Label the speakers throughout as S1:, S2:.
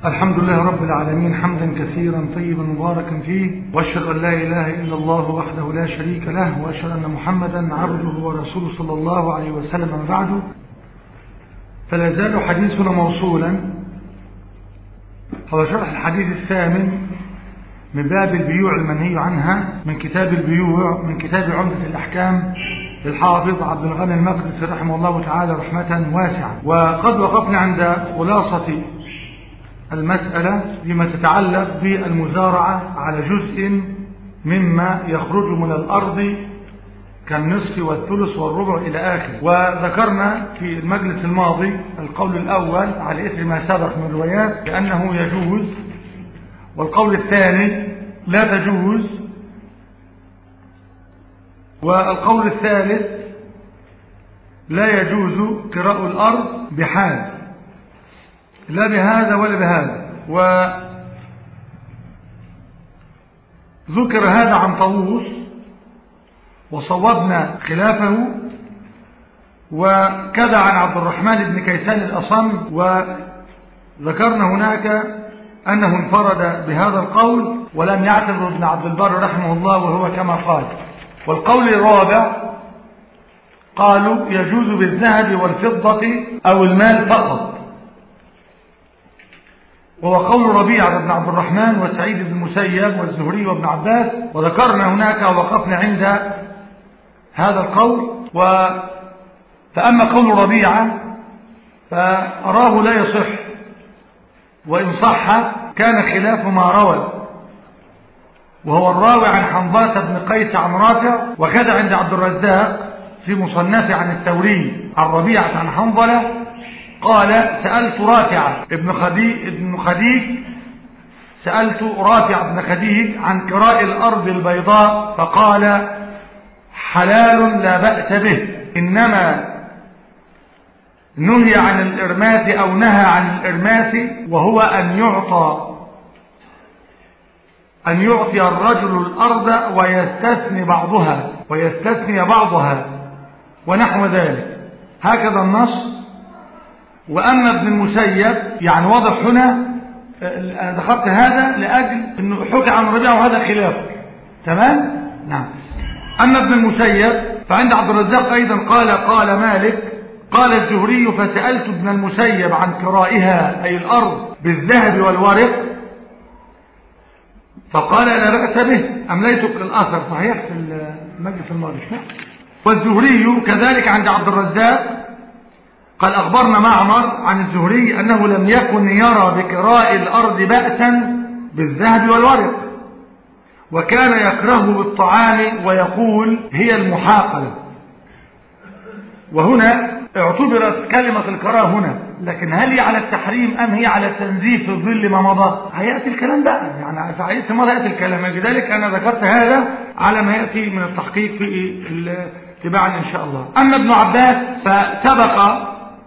S1: الحمد لله رب العالمين حمدا كثيرا طيبا مباركا فيه واشهد ان لا اله الا الله وحده لا شريك له واشهد ان محمدا عبده ورسوله صلى الله عليه وسلم من بعده فلا زال حديثنا موصولا هو شرح الحديث الثامن من باب البيوع المنهي عنها من كتاب البيوع من كتاب عمدة الأحكام للحافظ عبد الغني المقدسي رحمه الله تعالى رحمة واسعة وقد وقفنا عند خلاصة المسألة فيما تتعلق بالمزارعة على جزء مما يخرج من الأرض كالنصف والثلث والربع إلى آخر وذكرنا في المجلس الماضي القول الأول على إثر ما سبق من روايات بأنه يجوز والقول الثاني لا تجوز والقول الثالث لا يجوز كراء الأرض بحال لا بهذا ولا بهذا وذكر هذا عن طاووس وصوبنا خلافه وكذا عن عبد الرحمن بن كيسان الأصم وذكرنا هناك أنه انفرد بهذا القول ولم يعتبر ابن عبد البر رحمه الله وهو كما قال والقول الرابع قالوا يجوز بالذهب والفضة أو المال فقط وهو قول ربيعة بن عبد الرحمن وسعيد بن المسيب والزهري وابن عباس وذكرنا هناك ووقفنا عند هذا القول و فأما قول ربيعة فأراه لا يصح وإن صح كان خلاف ما روى وهو الراوي عن حنظلة بن قيس عن رافع وكذا عند عبد الرزاق في مصنفه عن الثوري عن ربيعة عن حنظلة قال سألت رافع ابن خديج ابن خديج سألت رافع بن خديج عن كراء الأرض البيضاء فقال حلال لا بأس به إنما نهي عن الإرماس أو نهى عن الإرماس وهو أن يعطى أن يعطي الرجل الأرض ويستثني بعضها ويستثني بعضها ونحو ذلك هكذا النص وأما ابن المسيب يعني واضح هنا أنا ذكرت هذا لأجل أنه حكى عن ربيعه وهذا خلاف تمام؟ نعم أما ابن المسيب فعند عبد الرزاق أيضا قال قال مالك قال الزهري فسألت ابن المسيب عن كرائها أي الأرض بالذهب والورق فقال لا بأس به أمليتك الأثر صحيح في المجلس الماضي والزهري كذلك عند عبد الرزاق قال أخبرنا معمر عن الزهري أنه لم يكن يرى بكراء الأرض بأسا بالذهب والورق وكان يكره بالطعام ويقول هي المحاقلة وهنا اعتبرت كلمة الكراهة هنا لكن هل هي على التحريم أم هي على التنزيف في ظل ما مضى هيأتي الكلام بقى يعني في عيد ماذا يأتي الكلام لذلك أنا ذكرت هذا على ما يأتي من التحقيق في تباعا إن شاء الله أما ابن عباس فسبق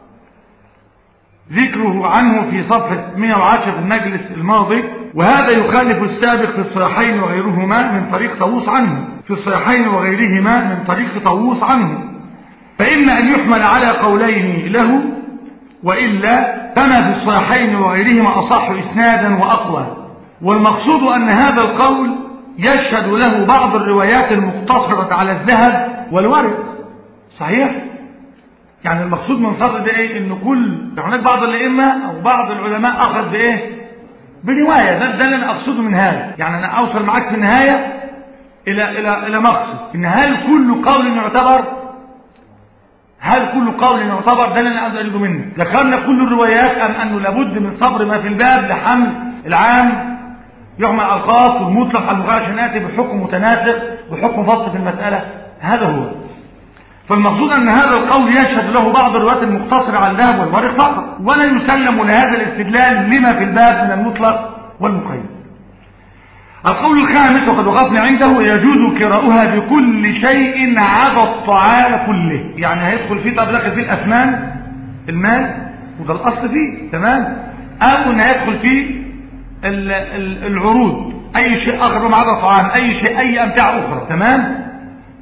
S1: ذكره عنه في صفحة 110 في المجلس الماضي وهذا يخالف السابق في الصحيحين وغيرهما من طريق طاووس عنه في الصحيحين وغيرهما من طريق طاووس عنه فإما أن يحمل على قولين له وإلا فما في الصحيحين وغيرهما أصح إسنادا وأقوى والمقصود أن هذا القول يشهد له بعض الروايات المقتصرة على الذهب والورق صحيح؟ يعني المقصود من صدر ده ايه ان كل هناك بعض الائمه او بعض العلماء اخذ بايه بروايه ده, ده اللي انا اقصده من هذا يعني انا اوصل معاك في النهايه الى الى الى مقصد ان هل كل قول يعتبر هل كل قول يعتبر ده اللي انا عايز اقوله منه ذكرنا كل الروايات ام انه لابد من صبر ما في الباب لحمل العام يعمل على الخاص والمطلق على المغاير عشان ياتي بحكم متناسق وحكم فصل في المساله هذا هو فالمقصود أن هذا القول يشهد له بعض الروايات المقتصرة على الذهب والورق فقط ولا يسلم لهذا الاستدلال لما في الباب من المطلق والمقيد القول الخامس وقد وقفنا عنده يجوز كراؤها بكل شيء عدا الطعام كله يعني هيدخل فيه طب داخل فيه الأثمان المال وده الأصل فيه تمام أو إن هيدخل فيه العروض أي شيء آخر ما عدا طعام أي شيء أي أمتعة أخرى تمام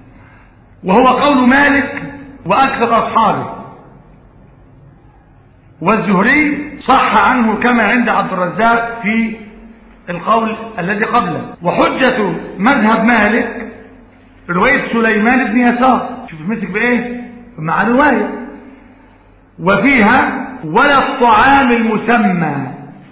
S1: وهو قول مالك وأكثر أصحابه والزهري صح عنه كما عند عبد الرزاق في القول الذي قبله وحجة مذهب مالك رواية سليمان بن يسار شوف مسك بإيه مع رواية وفيها ولا الطعام المسمى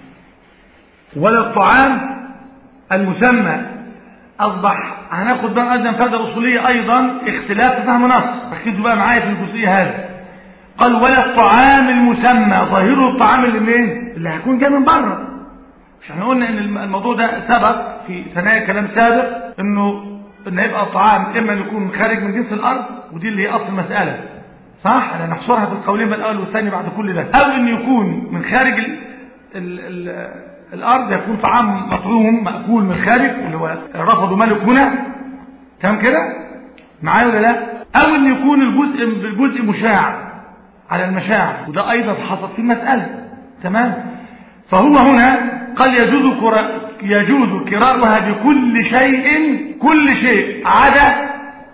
S1: ولا الطعام المسمى أصبح هناخد بقى أيضا فائدة أصولية أيضا اختلاف فهم نص ركزوا بقى معايا في الجزئية هذه قال ولا الطعام المسمى ظاهره الطعام اللي منين اللي هيكون جاي من بره مش احنا قلنا ان الموضوع ده سبق في ثنايا كلام سابق انه ان هيبقى الطعام اما ان يكون خارج من جنس الارض ودي اللي هي اصل المساله صح انا نحصرها في القولين الاول والثاني بعد كل ده او ان يكون من خارج ال ال ال الارض يكون طعام مطعوم ماكول من خارج اللي هو رفضه ملك هنا تمام كده معايا ولا لا او ان يكون الجزء بالجزء مشاع على المشاع وده ايضا حصل في المساله تمام فهو هنا قال يجوز كرا يجوز كراؤها بكل شيء كل شيء عدا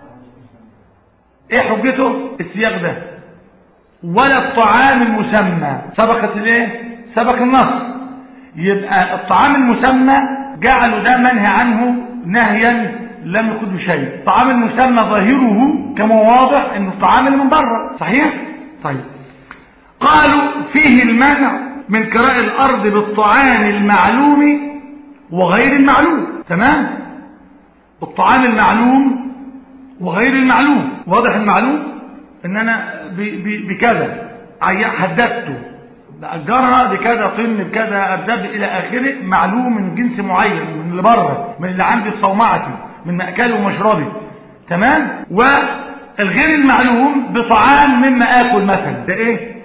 S1: ايه حجته السياق ده ولا الطعام المسمى سبقت الايه سبق النص يبقى الطعام المسمى جعلوا ده منهي عنه نهيا لم يكن شيء الطعام المسمى ظاهره كما واضح انه الطعام اللي من بره صحيح طيب قالوا فيه المنع من كراء الارض بالطعام المعلوم وغير المعلوم تمام الطعام المعلوم وغير المعلوم واضح المعلوم ان انا بكذا حددته بأجرها بكذا طن بكذا أبداب إلى آخره معلوم من جنس معين من اللي بره من اللي عندي في صومعتي من مأكلي ومشربي تمام والغير المعلوم بطعام مما آكل مثلا ده إيه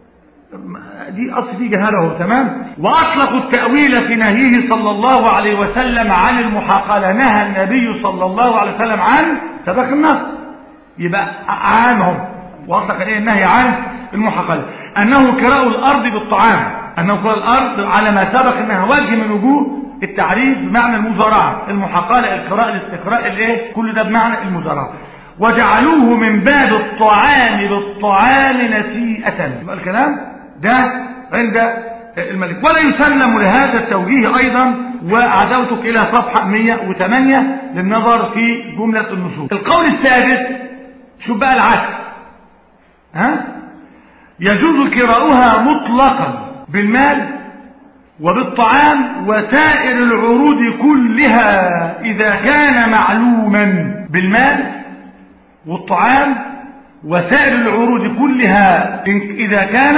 S1: دي أصل فيه جهاله تمام وأطلقوا التأويل في نهيه صلى الله عليه وسلم عن المحاقلة نهى النبي صلى الله عليه وسلم عن سبق النص يبقى عامهم وأطلق إيه النهي عن المحاقلة أنه كراء الأرض بالطعام أنه كراء الأرض على ما سبق أنها وجه من وجوه التعريف بمعنى المزارعة المحاقلة القراء الاستقراء الايه كل ده بمعنى المزارعة وجعلوه من باب الطعام بالطعام نسيئة يبقى الكلام ده عند الملك ولا يسلم لهذا التوجيه أيضا وعدوتك إلى صفحة 108 للنظر في جملة النصوص القول الثالث شوف بقى العكس ها يجوز كراؤها مطلقا بالمال وبالطعام وسائر العروض كلها إذا كان معلوما بالمال والطعام وسائر العروض كلها إذا كان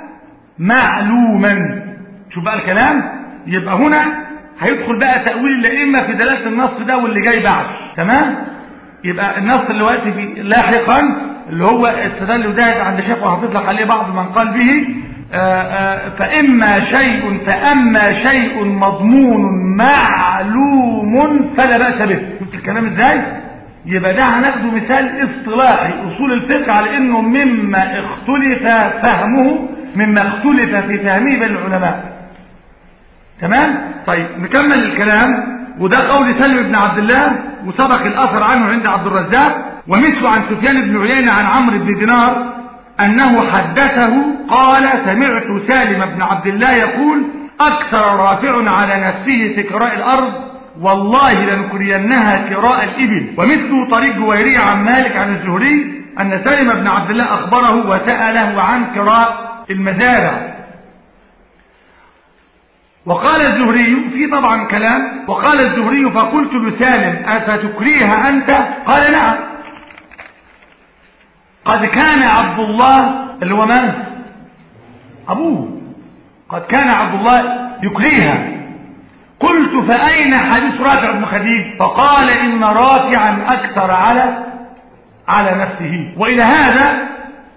S1: معلوما شوف بقى الكلام يبقى هنا هيدخل بقى تأويل الأئمة في دلالة النص ده واللي جاي بعد تمام يبقى النص اللي وقت فيه لاحقا اللي هو استدل وده عند شيخ وهتطلق عليه بعض من قال به آآ آآ فإما شيء فأما شيء مضمون معلوم فلا بأس به شفت الكلام ازاي يبقى ده هناخده مثال اصطلاحي اصول الفقه على انه مما اختلف فهمه مما اختلف في فهمه بين العلماء تمام طيب نكمل الكلام وده قول سلم بن عبد الله وسبق الاثر عنه عند عبد الرزاق ومثل عن سفيان بن عيينة عن عمرو بن دينار أنه حدثه قال سمعت سالم بن عبد الله يقول أكثر رافع على نفسه في كراء الأرض والله لنكرينها كراء الإبل ومثل طريق جويرية عن مالك عن الزهري أن سالم بن عبد الله أخبره وسأله عن كراء المزارع وقال الزهري في طبعا كلام وقال الزهري فقلت لسالم أفتكريها أنت قال نعم قد كان عبد الله اللي هو من أبوه قد كان عبد الله يكريها قلت فأين حديث رافع بن خديج فقال إن رافعا أكثر على على نفسه وإلى هذا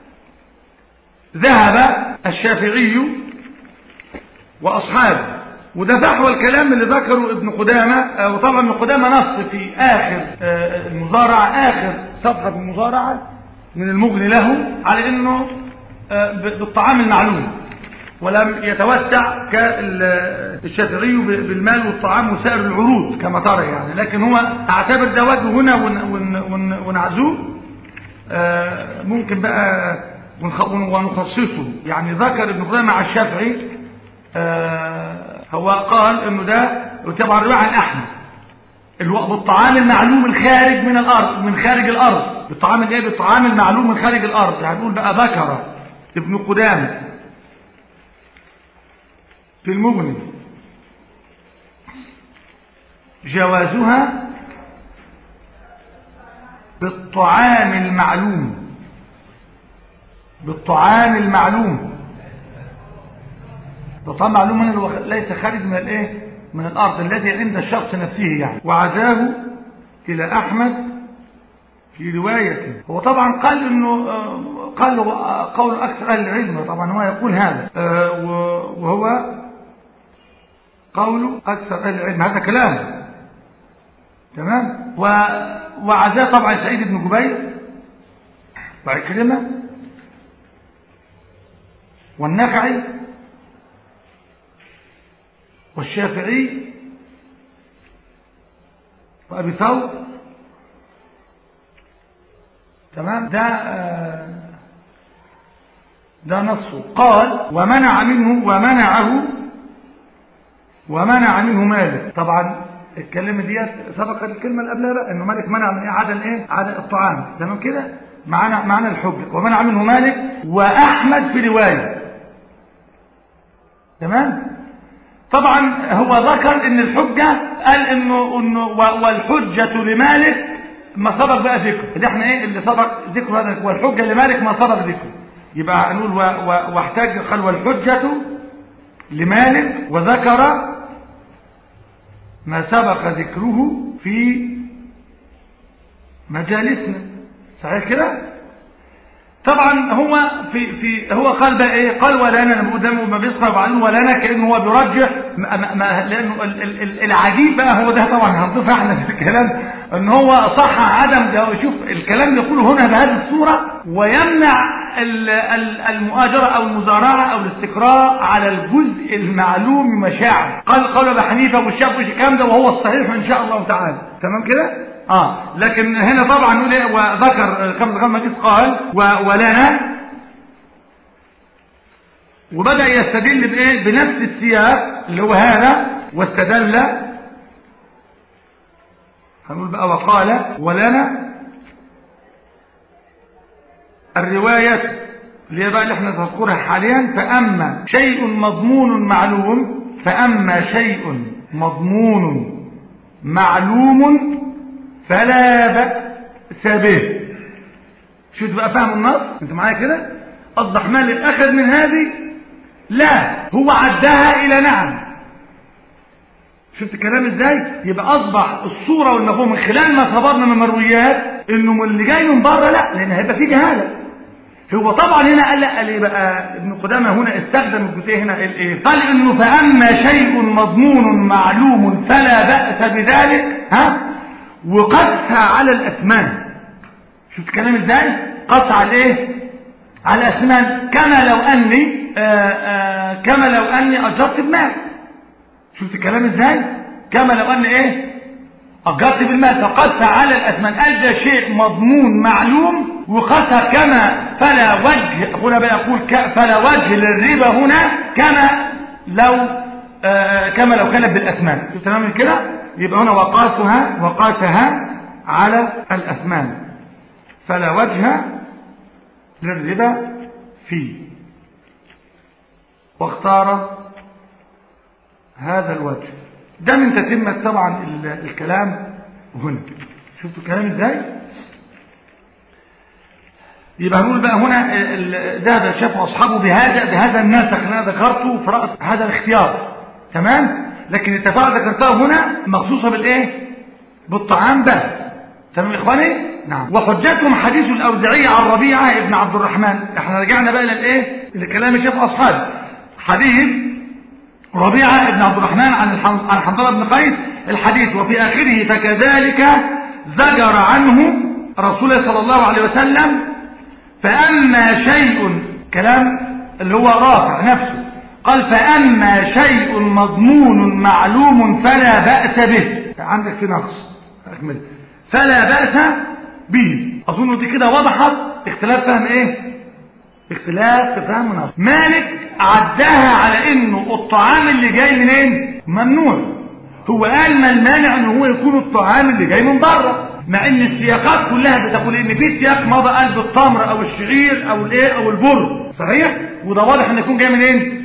S1: ذهب الشافعي وأصحابه وده فحوى الكلام اللي ذكره ابن قدامة وطبعا ابن قدامة نص في آخر المزارعة آخر صفحة المزارعة من المغني له على انه بالطعام المعلوم ولم يتوسع كالشافعي بالمال والطعام وسائر العروض كما ترى يعني لكن هو اعتبر ده وجه هنا ونعزوه ممكن بقى ونخصصه يعني ذكر ابن قدامة مع الشافعي آه هو قال انه ده طبعا رواية عن احمد الو... بالطعام المعلوم الخارج من الارض من خارج الارض بالطعام الايه بالطعام المعلوم من خارج الارض يعني نقول بقى ذكر ابن قدامة في المغني جوازها بالطعام المعلوم بالطعام المعلوم بالطعام المعلوم من ليس خارج من الايه من الارض الذي عند الشخص نفسه يعني وعزاه الى احمد في رواية هو طبعا قال انه قال قول اكثر اهل العلم طبعا هو يقول هذا وهو قول اكثر اهل العلم هذا كلام تمام وعزاه طبعا سعيد بن جبير وعكرمه والنخعي والشافعي وأبي ثور تمام ده ده نصه قال ومنع منه ومنعه ومنع منه مالك طبعا الكلمه ديت سبق الكلمه اللي قبلها بقى انه مالك منع من ايه عدم ايه عدم الطعام تمام كده معانا معانا الحجه ومنع منه مالك واحمد في روايه تمام طبعا هو ذكر ان الحجة قال انه, إنه والحجة لمالك ما سبق بقى ذكر اللي احنا ايه اللي سبق ذكر هذا والحجة لمالك ما سبق ذكر يبقى هنقول واحتاج قال والحجة لمالك وذكر ما سبق ذكره في مجالسنا صحيح كده طبعا هو في في هو قال بقى ايه قال ولا انا لما قدامه ما بيصحى وبعدين ولا انا كانه هو بيرجح ما ما لانه العجيب بقى هو ده طبعا هنضيفها احنا في الكلام ان هو صح عدم ده شوف الكلام يقوله هنا بهذه الصوره ويمنع المؤاجره او المزارعه او الاستقراء على الجزء المعلوم مشاعر قال قال ابو حنيفه والشافعي الكلام ده وهو الصحيح ان شاء الله تعالى تمام كده اه لكن هنا طبعا نقول ايه وذكر خمس خمس قال ولنا وبدأ يستدل بايه بنفس السياق اللي هو هذا واستدل هنقول بقى وقال ولنا الرواية اللي هي بقى اللي احنا نذكرها حاليا فأما شيء مضمون معلوم فأما شيء مضمون معلوم فلا بأس به شو تبقى فاهم النص انت معايا كده اصبح مالك اخذ من هذه لا هو عداها الى نعم شفت الكلام ازاي يبقى اصبح الصوره والمفهوم من خلال ما خبرنا من مرويات انه من اللي جاي من بره لا لان هيبقى في جهاله هو طبعا هنا قال لا قال ايه بقى ابن قدامه هنا استخدم الجزئيه هنا الايه قال انه فاما شيء مضمون معلوم فلا باس بذلك ها وقسها على الأثمان شفت الكلام ازاي قسها على ايه على الأثمان كما لو أني آآ آآ كما لو أني أجرت بمال شفت الكلام ازاي كما لو أني ايه أجرت بالمال فقسها على الأثمان قال ده شيء مضمون معلوم وقسها كما فلا وجه هنا بقى يقول فلا وجه للربا هنا كما لو كما لو كانت بالأثمان شفت تمام كده يبقى هنا وقاسها وقاسها على الأثمان فلا وجه للربا فيه واختار هذا الوجه ده من تتمة طبعا الكلام هنا شفتوا الكلام ازاي يبقى هنقول بقى هنا ذهب شاف اصحابه بهذا بهذا النسق اللي انا ذكرته في راس هذا الاختيار تمام لكن التفاعل ذكرتها هنا مخصوصة بالايه بالطعام بس تمام يا اخواني نعم وحجتهم حديث الاوزعي عن ربيعه ابن عبد الرحمن احنا رجعنا بقى للايه لكلام الشيخ اصحاب حديث ربيعه ابن عبد الرحمن عن عن حنظله بن قيس الحديث وفي اخره فكذلك زجر عنه رسول الله صلى الله عليه وسلم فاما شيء كلام اللي هو رافع نفسه قال فأما شيء مضمون معلوم فلا بأس به عندك في نقص أكمل فلا بأس به أظن دي كده وضحت اختلاف فهم ايه اختلاف في فهم النص مالك عداها على انه الطعام اللي جاي منين ممنوع هو قال ما المانع ان هو يكون الطعام اللي جاي من بره مع ان السياقات كلها بتقول ان في سياق مضى قال بالتمر او الشعير او الايه او البر صحيح وده واضح ان يكون جاي منين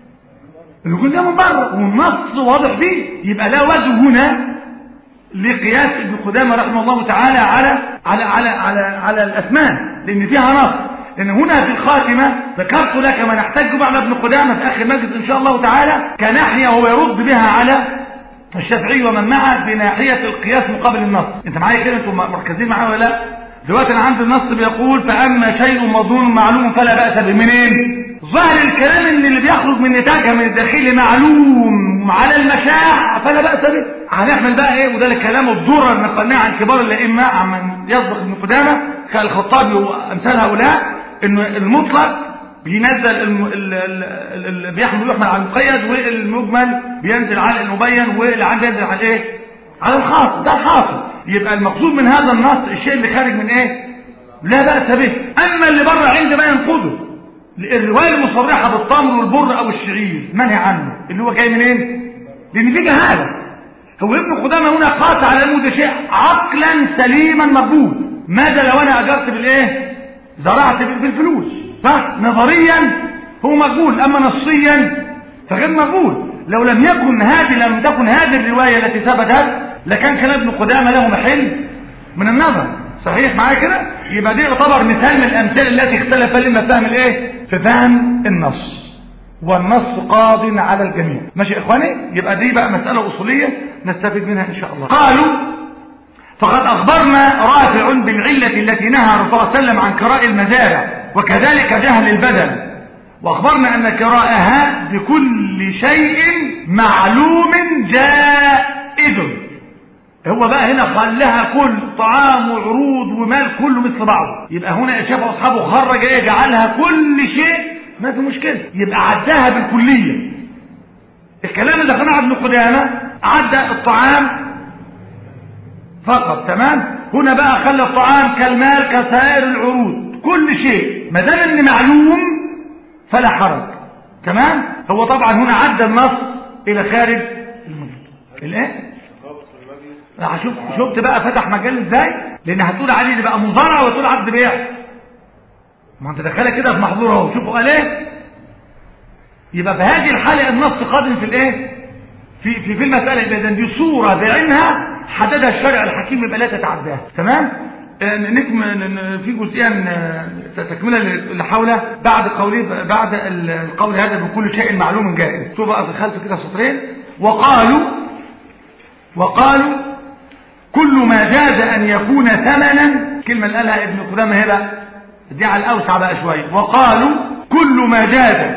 S1: انه يكون جاي من بره والنص واضح فيه يبقى لا وجه هنا لقياس ابن قدامه رحمه الله تعالى على على على على على الاثمان لان فيها نص لان هنا في الخاتمه ذكرت لك ما نحتاج على ابن قدامه في اخر مجلس ان شاء الله تعالى كناحيه وهو يرد بها على الشافعي ومن معه بناحيه القياس مقابل النص انت معايا كده انتم مركزين معايا ولا لا دلوقتي انا عندي النص بيقول فاما شيء مضمون معلوم فلا باس به منين ظاهر الكلام ان اللي بيخرج من نتاجها من الداخل معلوم على المشاع فلا باس به هنعمل بقى ايه وده الكلام الضرر اللي نقلناه عن كبار الائمه عن يصدق ابن قدامه كالخطابي وامثال هؤلاء انه المطلق بينزل الم... ال... ال... ال... بيحمل يحمل على المقيد والمجمل بينزل على المبين والعام بينزل على ايه على الخاص ده الحاصل يبقى المقصود من هذا النص الشيء اللي خارج من ايه لا بأس به اما اللي بره عندما ينقضه الروايه المصرحه بالتمر والبر او الشعير منهي عنه اللي هو جاي منين لان في جهاله هو ابن قدامه هنا قاطع على انه ده شيء عقلا سليما مقبول ماذا لو انا اجرت بالايه زرعت بالفلوس صح نظريا هو مقبول اما نصيا فغير مقبول لو لم يكن هذه لم تكن هذه الروايه التي ثبتت لكان كلام ابن قدامه له محل من النظر صحيح معايا كده يبقى دي يعتبر مثال من الامثله التي اختلف لما فهم الايه في فهم النص والنص قاض على الجميع ماشي يا اخواني يبقى دي بقى مساله اصوليه نستفيد منها ان شاء الله قالوا فقد اخبرنا رافع بالعله التي نهى الرسول صلى الله عليه وسلم عن كراء المزارع وكذلك جهل البدن واخبرنا ان كراءها بكل شيء معلوم جائز هو بقى هنا خلها كل طعام وعروض ومال كله مثل بعضه يبقى هنا شاف اصحابه خرج ايه جعلها كل شيء ما في مشكله يبقى عداها بالكليه الكلام اللي قناع ابن قدامه عدى الطعام فقط تمام هنا بقى خلى الطعام كالمال كسائر العروض كل شيء ما دام ان معلوم فلا حرج تمام هو طبعا هنا عدى النص الى خارج المجلس الايه شوف شفت بقى فتح مجال ازاي لان هتقول عليه بقى مزارع وتقول عقد بيع ما انت دخلها كده في محظور اهو شوفوا قال ايه يبقى في هذه الحاله النص قادم في الايه في في في المساله اذا دي صوره بعينها حددها الشرع الحكيم يبقى لا تتعداها تمام نكمل في جزئيه تكمله اللي حوله بعد قوله بعد القول هذا بكل شيء معلوم جائز شوف بقى في خلف كده سطرين وقالوا وقالوا كل ما جاز أن يكون ثمنا كلمة اللي قالها ابن قدامة هنا دي على الأوسع بقى شوية وقالوا كل ما جاز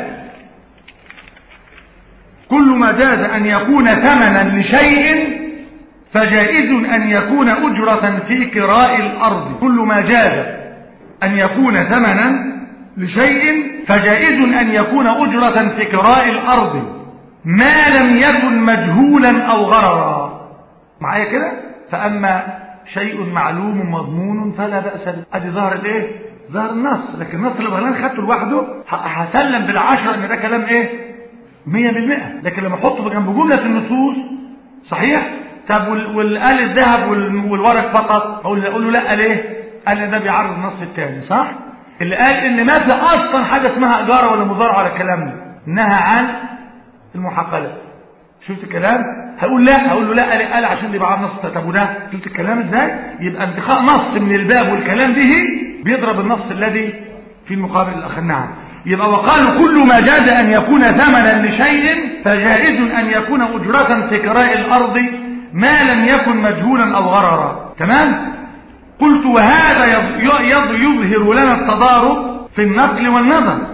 S1: كل ما جاز أن يكون ثمنا لشيء فجائز أن يكون أجرة في كراء الأرض كل ما جاز أن يكون ثمنا لشيء فجائز أن يكون أجرة في كراء الأرض ما لم يكن مجهولا أو غررا معايا كده فأما شيء معلوم مضمون فلا بأس به ادي ظهر الايه ظهر النص لكن النص اللي بغلان خدته لوحده هسلم بالعشرة ان ده كلام ايه مية بالمئة لكن لما احطه جنب جملة النصوص صحيح طب والآل الذهب والورق فقط اقول له, أقول له لا ليه قال ده بيعرض النص الثاني صح اللي قال ان ما في اصلا حاجة اسمها اجارة ولا مزارعة ولا الكلام ده نهى عن المحاقلة شفت الكلام هقول لا هقول له لا قال, قال عشان يبقى عارف نص طب وده شفت الكلام ازاي يبقى انتقاء نص من الباب والكلام به بيضرب النص الذي في المقابل الاخر نعم يبقى وقالوا كل ما جاز ان يكون ثمنا لشيء فجائز ان يكون اجرة في كراء الارض ما لم يكن مجهولا او غررا تمام قلت وهذا يظهر لنا التضارب في النقل والنظر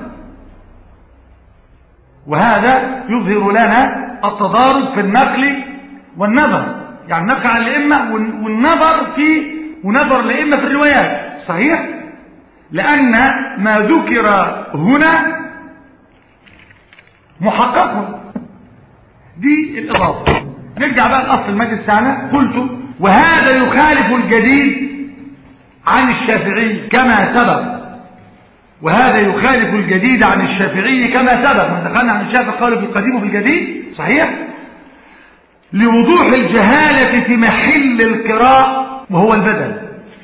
S1: وهذا يظهر لنا التضارب في النقل والنظر يعني نقل عن الائمه والنظر في ونظر الائمه في الروايات صحيح لان ما ذكر هنا محقق دي الاضافه نرجع بقى لاصل المجلس بتاعنا قلت وهذا يخالف الجديد عن الشافعي كما سبق وهذا يخالف الجديد عن الشافعي كما سبق ما دخلنا عن الشافعي قالوا بالقديم وبالجديد صحيح لوضوح الجهالة في محل القراء وهو البدل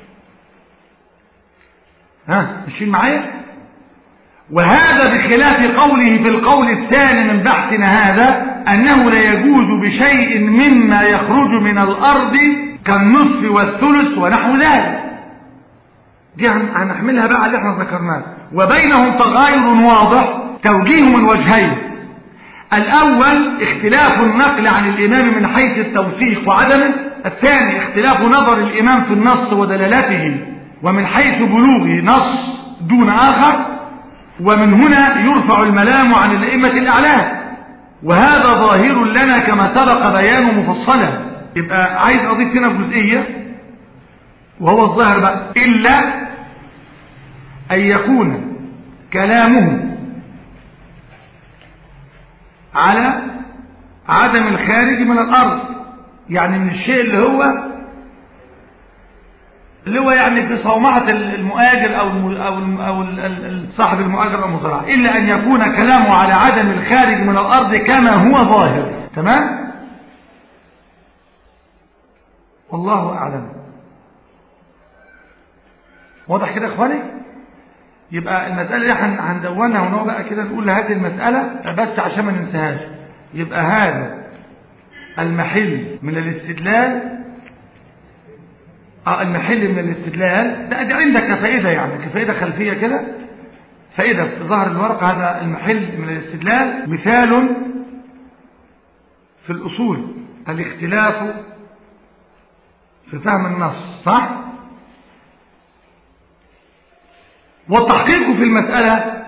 S1: ها مشين معايا وهذا بخلاف قوله في القول الثاني من بحثنا هذا أنه لا يجوز بشيء مما يخرج من الأرض كالنصف والثلث ونحو ذلك دي هنحملها بقى اللي احنا ذكرناه وبينهم تغاير واضح توجيه من وجهين الأول اختلاف النقل عن الإمام من حيث التوثيق وعدمه الثاني اختلاف نظر الإمام في النص ودلالته ومن حيث بلوغه نص دون آخر ومن هنا يرفع الملام عن الأئمة الأعلام وهذا ظاهر لنا كما سبق بيانه مفصلا يبقى عايز أضيف هنا جزئية وهو الظاهر بقى إلا أن يكون كلامه على عدم الخارج من الأرض يعني من الشيء اللي هو اللي هو يعني في صومعة المؤاجر أو أو أو صاحب المؤاجر أو المزرعة إلا أن يكون كلامه على عدم الخارج من الأرض كما هو ظاهر تمام والله أعلم واضح كده يا إخواني يبقى المسألة اللي احنا هندونها ونقعد بقى كده نقول هذه المسألة بس عشان ما ننساهاش يبقى هذا المحل من الاستدلال اه المحل من الاستدلال ده, ده عندك كفائدة يعني كفائدة خلفية كده فائدة في ظهر الورقة هذا المحل من الاستدلال مثال في الأصول الاختلاف في فهم النص صح والتحقيق في المسألة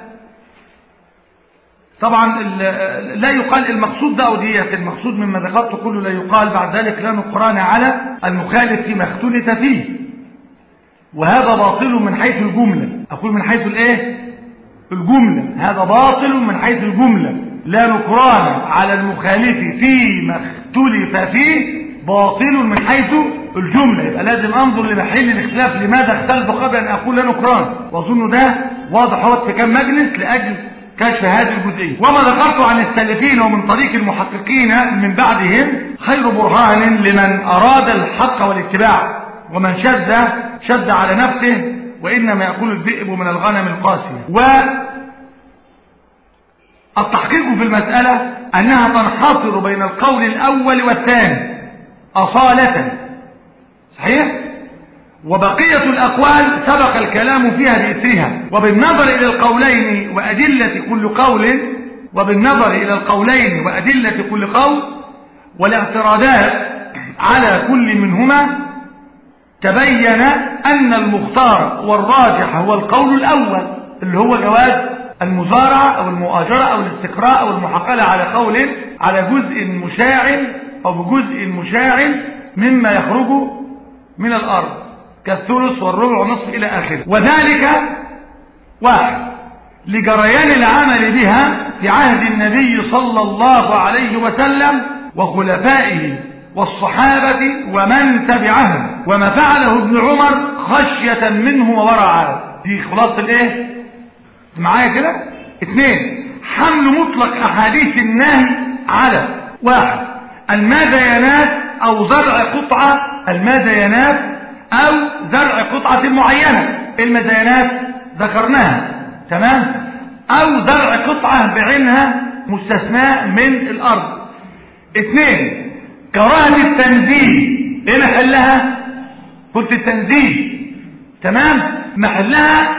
S1: طبعا لا يقال المقصود ده أودية المقصود مما ذكرت كله لا يقال بعد ذلك لا نقران على المخالف فيما اختلف فيه وهذا باطل من حيث الجملة أقول من حيث الايه الجملة هذا باطل من حيث الجملة لا نقران على المخالف فيما اختلف فيه باطل من حيث الجملة يبقى لازم انظر لمحل الاختلاف لماذا اختلف قبل ان اقول لا نقران واظن ده واضح هو في كم مجلس لاجل كشف هذه الجزئية وما ذكرت عن السلفين ومن طريق المحققين من بعدهم خير برهان لمن أراد الحق والاتباع ومن شد شد على نفسه وإنما يأكل الذئب من الغنم القاسية والتحقيق في المسألة أنها تنحصر بين القول الأول والثاني أصالة صحيح؟ وبقية الأقوال سبق الكلام فيها بإثرها وبالنظر إلى القولين وأدلة كل قول وبالنظر إلى القولين وأدلة كل قول والاعتراضات على كل منهما تبين أن المختار والراجح هو القول الأول اللي هو جواز المزارعة أو المؤاجرة أو الاستقراء أو المحاقلة على قول على جزء مشاع أو بجزء مشاع مما يخرج من الأرض كالثلث والربع والنصف إلى آخره وذلك واحد لجريان العمل بها في عهد النبي صلى الله عليه وسلم وخلفائه والصحابة ومن تبعهم وما فعله ابن عمر خشية منه وورعا دي خلاصة الايه معايا كده اثنين حمل مطلق احاديث النهي على واحد الماذيانات او زرع قطعة الماذيانات او زرع قطعة معينة المزينات ذكرناها تمام او زرع قطعة بعينها مستثناء من الارض اثنين كراهة التنزيه ايه محلها قلت التنزيه تمام محلها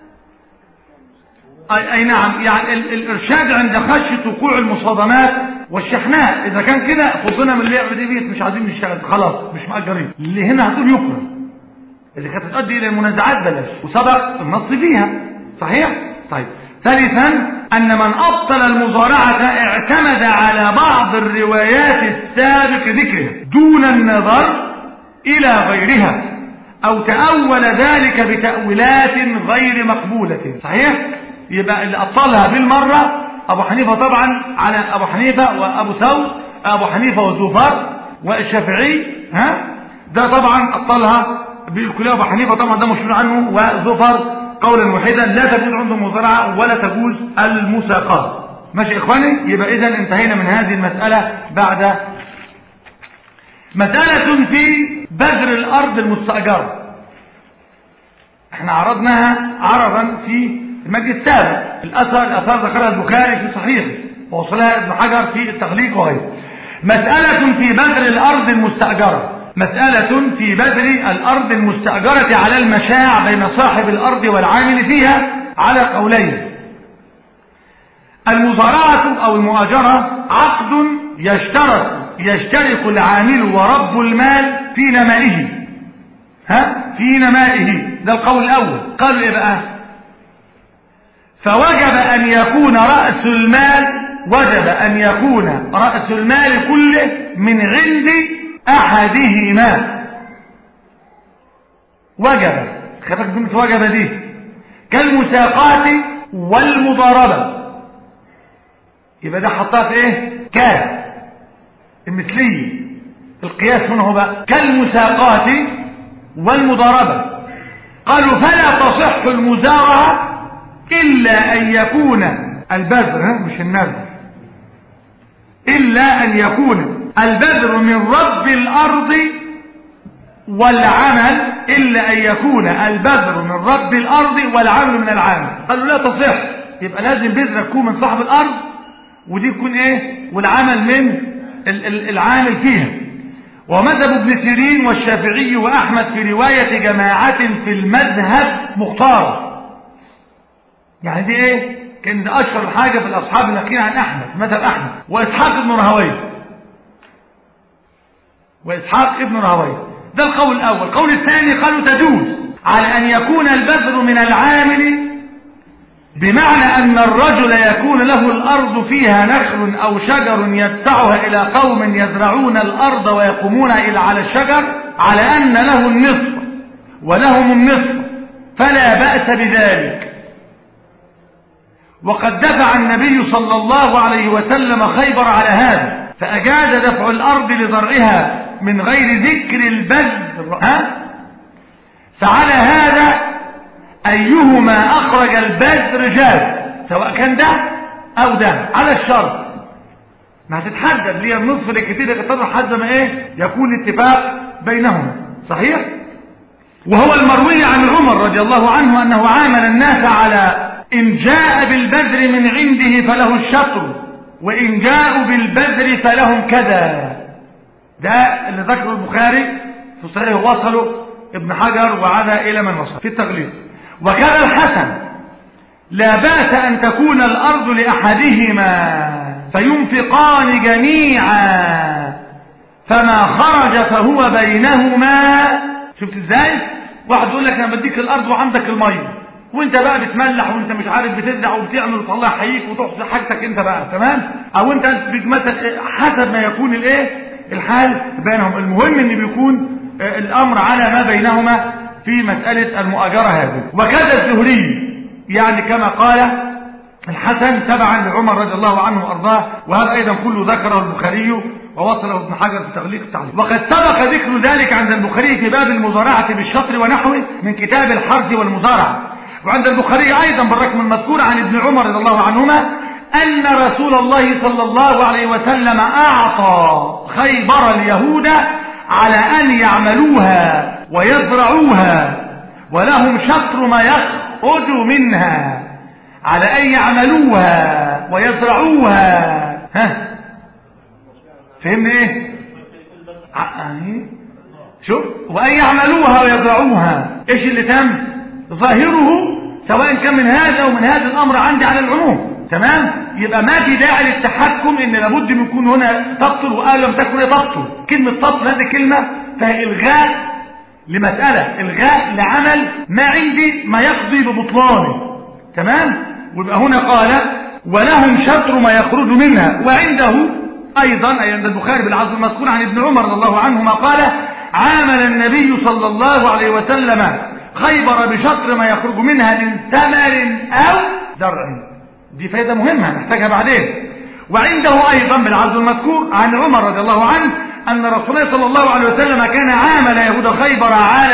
S1: اي, أي نعم يعني ال الارشاد عند خشية وقوع المصادمات والشحناء اذا كان كده خذنا من اللعبة دي بيت مش عايزين نشتغل خلاص مش مأجرين اللي هنا هتقول يكره اللي كانت تؤدي الى المنازعات بلاش وسبق النص فيها صحيح طيب ثالثا ان من ابطل المزارعة اعتمد على بعض الروايات السابق ذكرها دون النظر الى غيرها او تأول ذلك بتأويلات غير مقبولة صحيح يبقى اللي ابطلها بالمرة ابو حنيفة طبعا على ابو حنيفة وابو ثور ابو حنيفة والزفار والشافعي ها ده طبعا ابطلها بالكلية ابو حنيفة طبعا ده مشهور عنه وزفر قولا واحدا لا تجوز عنده مزارعة ولا تجوز المساقات ماشي إخواني يبقى إذا انتهينا من هذه المسألة بعد مسألة في بذر الأرض المستأجرة احنا عرضناها عرضا في المجلس السابق الأثر الأثار ذكرها البخاري في صحيحه ووصلها ابن حجر في التغليق وغيره مسألة في بذر الأرض المستأجرة مسألة في بذر الأرض المستأجرة على المشاع بين صاحب الأرض والعامل فيها على قولين المزارعة أو المؤاجرة عقد يشترط يشترك العامل ورب المال في نمائه ها في نمائه ده القول الأول قالوا إيه بقى فوجب أن يكون رأس المال وجب أن يكون رأس المال كله من عند أحدهما وجب خدك كلمة وجب دي كالمساقات والمضاربة يبقى ده حطها في ايه كان المثلية القياس هنا هو بقى كالمساقات والمضاربة قالوا فلا تصح المزارعة إلا أن يكون البذر مش النذر إلا أن يكون البذر من رب الأرض والعمل إلا أن يكون البذر من رب الأرض والعمل من العامل قالوا لا تصح يبقى لازم بذرة تكون من صاحب الأرض ودي تكون إيه والعمل من العامل فيها ومذهب ابن سيرين والشافعي وأحمد في رواية جماعة في المذهب مختار يعني دي ايه كان ده اشهر حاجة في الاصحاب النقيين عن احمد مذهب احمد واسحاق ابن راهويه واسحاق ابن راهويه ده القول الاول القول الثاني قالوا تجوز على ان يكون البذر من العامل بمعنى ان الرجل يكون له الارض فيها نخل او شجر يدفعها الى قوم يزرعون الارض ويقومون الى على الشجر على ان له النصف ولهم النصف فلا بأس بذلك وقد دفع النبي صلى الله عليه وسلم خيبر على هذا فأجاز دفع الأرض لزرعها من غير ذكر البذر ها؟ فعلى هذا أيهما أخرج البذر جاز سواء كان ده أو ده على الشرط ما هتتحدد ليه النصف الكتير يقتضي حد ما ايه يكون اتفاق بينهما صحيح وهو المروي عن عمر رضي الله عنه أنه عامل الناس على إن جاء بالبذر من عنده فله الشطر وإن جاءوا بالبذر فلهم كذا ده اللي ذكره البخاري في صحيح وصله ابن حجر وعاد إلى من وصل في التغليظ وكان الحسن لا بأس أن تكون الأرض لأحدهما فينفقان جميعا فما خرج فهو بينهما شفت ازاي واحد يقول لك انا بديك الارض وعندك الميه وانت بقى بتملح وانت مش عارف بتزرع وبتعمل وتطلع حييك وتحصل حاجتك انت بقى تمام او انت مثلا حسب ما يكون الايه الحال بينهم المهم ان بيكون الامر على ما بينهما في مسألة المؤاجرة هذه وكذا الزهري يعني كما قال الحسن تبعا لعمر رضي الله عنه وارضاه وهذا ايضا كله ذكره البخاري ووصله ابن حجر في تغليق التعليق وقد سبق ذكر ذلك عند البخاري في باب المزارعة بالشطر ونحوه من كتاب الحرث والمزارعة وعند البخاري أيضا بالرقم المذكور عن ابن عمر رضي الله عنهما أن رسول الله صلى الله عليه وسلم أعطى خيبر اليهود على أن يعملوها ويزرعوها ولهم شطر ما يخرج منها على أن يعملوها ويزرعوها ها فهمنا ايه شوف وأن يعملوها ويزرعوها ايش اللي تم ظاهره سواء كان من هذا او من هذا الامر عندي على العموم تمام يبقى ما في داعي للتحكم ان لابد من يكون هنا تقتل وقال لم تكن تقتل كلمه تقتل هذه كلمه فهي الغاء لمساله الغاء لعمل ما عندي ما يقضي ببطلانه تمام ويبقى هنا قال ولهم شطر ما يخرج منها وعنده ايضا اي عند البخاري بالعظم المذكور عن ابن عمر رضي الله عنهما قال عامل النبي صلى الله عليه وسلم خيبر بشطر ما يخرج منها من ثمر أو زرع دي فايدة مهمة نحتاجها بعدين وعنده أيضا بالعرض المذكور عن عمر رضي الله عنه أن رسول الله صلى الله عليه وسلم كان عامل يهود خيبر على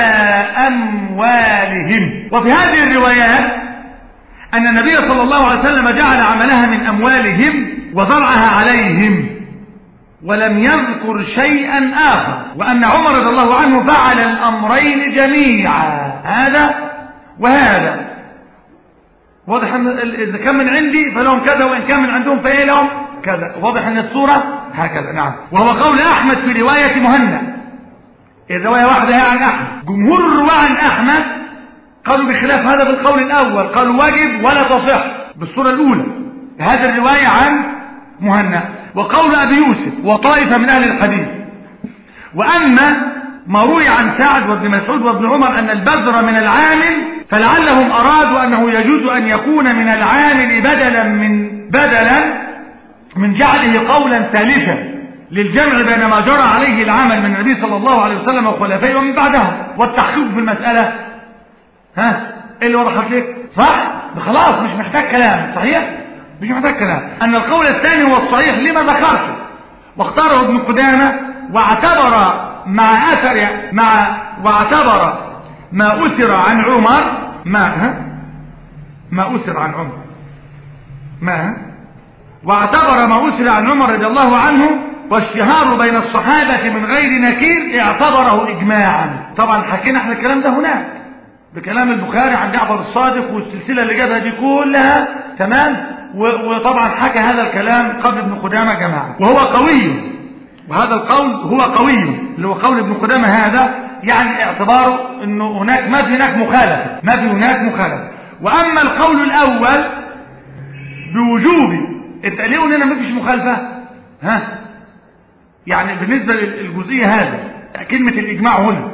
S1: أموالهم وفي هذه الروايات أن النبي صلى الله عليه وسلم جعل عملها من أموالهم وزرعها عليهم ولم يذكر شيئا آخر وأن عمر رضي الله عنه فعل الأمرين جميعا هذا وهذا واضح أن إذا كان من عندي فلهم كذا وإن كان من عندهم فإيه لهم كذا واضح أن الصورة هكذا نعم وهو قول أحمد في رواية مهنا الرواية واحدة هي عن أحمد جمهور الرواة عن أحمد قالوا بخلاف هذا بالقول الأول قالوا واجب ولا تصح بالصورة الأولى هذا الرواية عن مهنا وقول أبي يوسف وطائفة من أهل الحديث وأما ما روي عن سعد وابن مسعود وابن عمر أن البذر من العامل فلعلهم أرادوا أنه يجوز أن يكون من العامل بدلا من بدلا من جعله قولا ثالثا للجمع بين ما جرى عليه العمل من النبي صلى الله عليه وسلم وخلفائه ومن بعدهم والتحقيق في المسألة ها ايه اللي وضحت لك صح خلاص مش محتاج كلام صحيح مش محتاج كلام ان القول الثاني هو الصحيح لما ذكرته واختاره ابن قدامه واعتبر مع اثر مع واعتبر ما اثر عن عمر ما ها ما اثر عن عمر ما ها واعتبر ما اثر عن عمر رضي الله عنه والاشتهار بين الصحابة من غير نكير اعتبره اجماعا طبعا حكينا احنا الكلام ده هناك بكلام البخاري عن جعفر الصادق والسلسلة اللي جابها دي كلها تمام وطبعا حكى هذا الكلام قبل ابن قدامة جماعة وهو قوي وهذا القول هو قوي اللي هو قول ابن قدامة هذا يعني اعتباره انه هناك ما في هناك مخالفة ما في هناك مخالفة واما القول الاول بوجوب انت ليه هنا ما فيش مخالفة ها يعني بالنسبة للجزئية هذه كلمة الاجماع هنا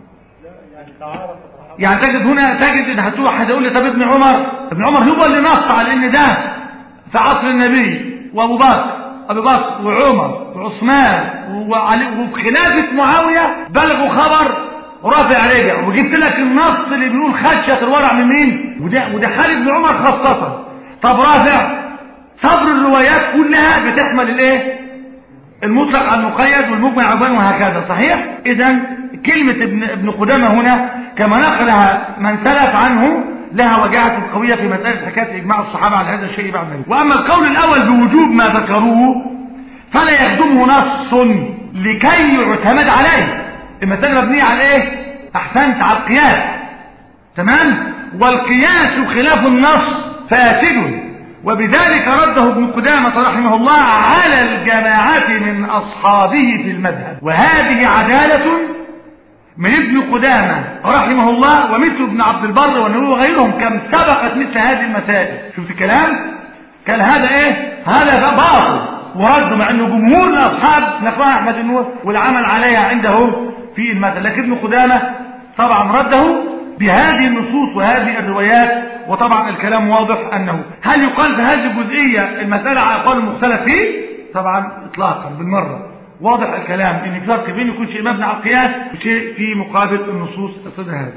S1: يعني تجد هنا تجد ان هتروح واحد يقول لي طب ابن عمر ابن عمر هو اللي نص على ان ده في عصر النبي وابو بكر ابو بكر وعمر وعثمان وعلي وفي خلافه معاويه بلغوا خبر ورافع رجع وجبت لك النص اللي بيقول خدشه الورع من مين وده وده خالد بن عمر خاصه طب رافع صبر الروايات كلها بتحمل الايه المطلق على المقيد والمجمع على وهكذا صحيح اذا كلمه ابن ابن قدامه هنا كما نقلها من سلف عنه لها وجاهة قوية في مسألة حكاية إجماع الصحابة على هذا الشيء بعد ذلك وأما القول الأول بوجوب ما ذكروه فلا يخدمه نص لكي يعتمد عليه المسألة مبنية على إيه؟ أحسنت على القياس تمام؟ والقياس خلاف النص فاسد وبذلك رده ابن قدامة رحمه الله على الجماعة من أصحابه في المذهب وهذه عدالة من ابن قدامة رحمه الله ومثل ابن عبد البر والنووي وغيرهم كم سبقت مثل هذه المسائل شوف الكلام كان هذا ايه هذا باطل ورد مع انه جمهور الاصحاب نقرأ احمد النور والعمل عليها عندهم في المثل لكن ابن قدامة طبعا رده بهذه النصوص وهذه الروايات وطبعا الكلام واضح انه هل يقال في هذه الجزئية المسألة على اقوال مختلف فيه طبعا اطلاقا بالمره واضح الكلام ان في فرق بين يكون شيء مبني على القياس وشيء في مقابل النصوص الصدر هذه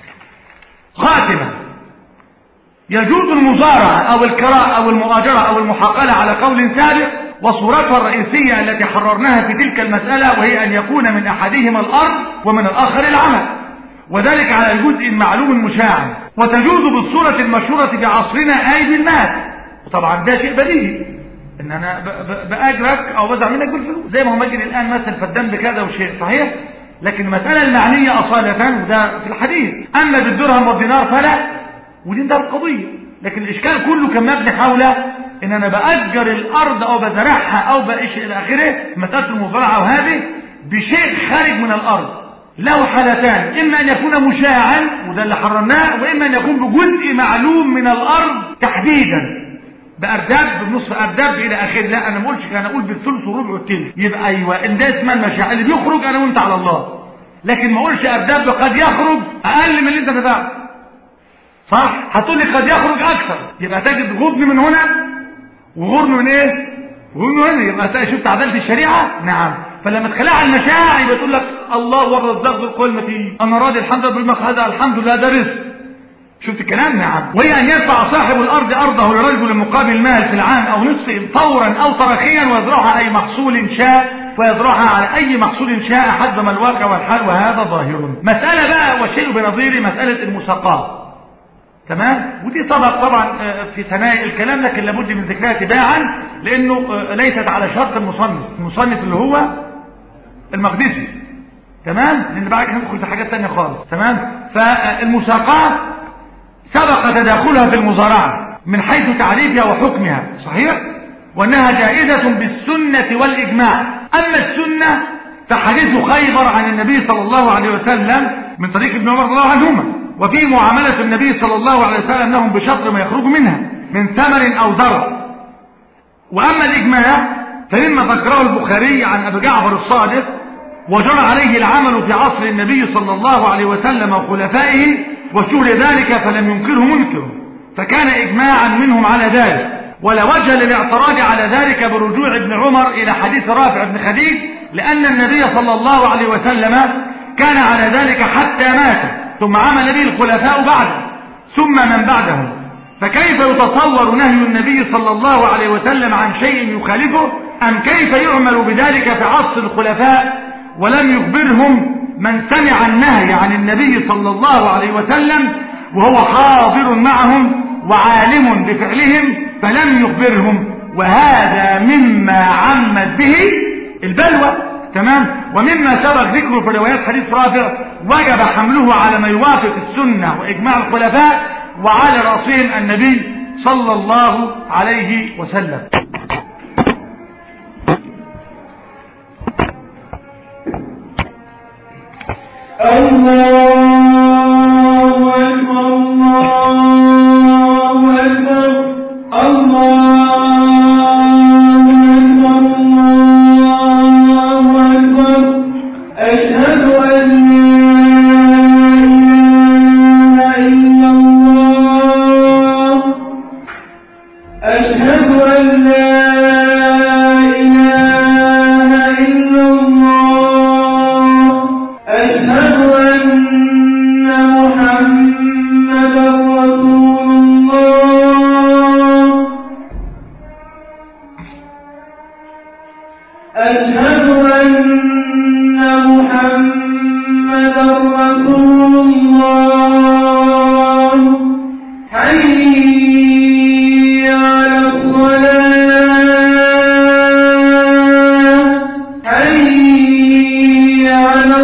S1: خاتمة يجوز المزارعة او الكراء او المؤاجرة او المحاقلة على قول سابق وصورتها الرئيسية التي حررناها في تلك المسألة وهي ان يكون من احدهما الارض ومن الاخر العمل وذلك على الجزء المعلوم المشاع وتجوز بالصورة المشهورة في عصرنا اي بالمال وطبعا ده شيء بديهي ان انا باجرك او بزع منك بالفلوس زي ما هو مجري الان مثل فالدم بكذا وشيء صحيح لكن المسألة المعنية أصالة وده في الحديث أما بالدرهم والدينار فلا ودي ده القضية لكن الإشكال كله كان مبني حول إن أنا بأجر الأرض أو بزرعها أو بإيش إلى آخره مسألة المزرعة وهذه بشيء خارج من الأرض له حالتان إما أن يكون مشاعا وده اللي حرمناه وإما أن يكون بجزء معلوم من الأرض تحديدا بارداب بنصف ارداب الى اخره لا انا ما اقولش انا اقول بالثلث والربع والثلث يبقى ايوه ان ده اسمها المشاعر اللي بيخرج انا وانت على الله لكن ما اقولش ارداب قد يخرج اقل من اللي انت دفعته صح هتقول لي قد يخرج اكثر يبقى تجد غبن من هنا وغرن من ايه وغرن من هنا يبقى شفت عداله الشريعه نعم فلما تخليها على المشاعر يبقى تقول لك الله والرزاق ذو القوه المتين انا راضي الحمد لله بالمقعد الحمد لله ده رزق شفت الكلام نعم وهي أن يدفع صاحب الأرض أرضه لرجل مقابل مال في العام أو نصف فورا أو تراخيا ويزرعها أي محصول شاء فيطرحها على أي محصول شاء حد ما الواقع والحال وهذا ظاهر مسألة بقى والشيء بنظير مسألة المساقات تمام ودي سبق طبعا في ثنايا الكلام لكن لابد من ذكرها تباعا لانه ليست على شرط المصنف المصنف اللي هو المقدسي تمام لان بعد كده ندخل في حاجات ثانيه خالص تمام فالمساقات سبق تداخلها في المزارعه من حيث تعريفها وحكمها صحيح وانها جائزه بالسنه والاجماع اما السنه فحديث خيبر عن النبي صلى الله عليه وسلم من طريق ابن عمر رضي الله عنهما وفي معاملة النبي صلى الله عليه وسلم لهم بشطر ما يخرج منها من ثمر أو زرع وأما الإجماع فمما ذكره البخاري عن أبي جعفر الصادق وجرى عليه العمل في عصر النبي صلى الله عليه وسلم وخلفائه وشهر ذلك فلم ينكره منكر فكان إجماعا منهم على ذلك ولا وجه للاعتراض على ذلك برجوع ابن عمر إلى حديث رافع بن خديج لأن النبي صلى الله عليه وسلم كان على ذلك حتى مات ثم عمل به الخلفاء بعده ثم من بعدهم فكيف يتصور نهي النبي صلى الله عليه وسلم عن شيء يخالفه أم كيف يعمل بذلك في عصر الخلفاء ولم يخبرهم من سمع النهي عن النبي صلى الله عليه وسلم وهو حاضر معهم وعالم بفعلهم فلم يخبرهم وهذا مما عمت به البلوى تمام ومما سبق ذكره في روايات حديث رافع وجب حمله على ما يوافق السنة وإجماع الخلفاء وعلى رأسهم النبي صلى الله عليه وسلم
S2: الله أكبر الله أكبر الله أكبر الله أكبر أشهد أن لا إله إلا الله أشهد أن لا إله إلا الله أشهد أن محمدا رسول الله أشهد أن محمدا رسول الله حي على الصلاة حي على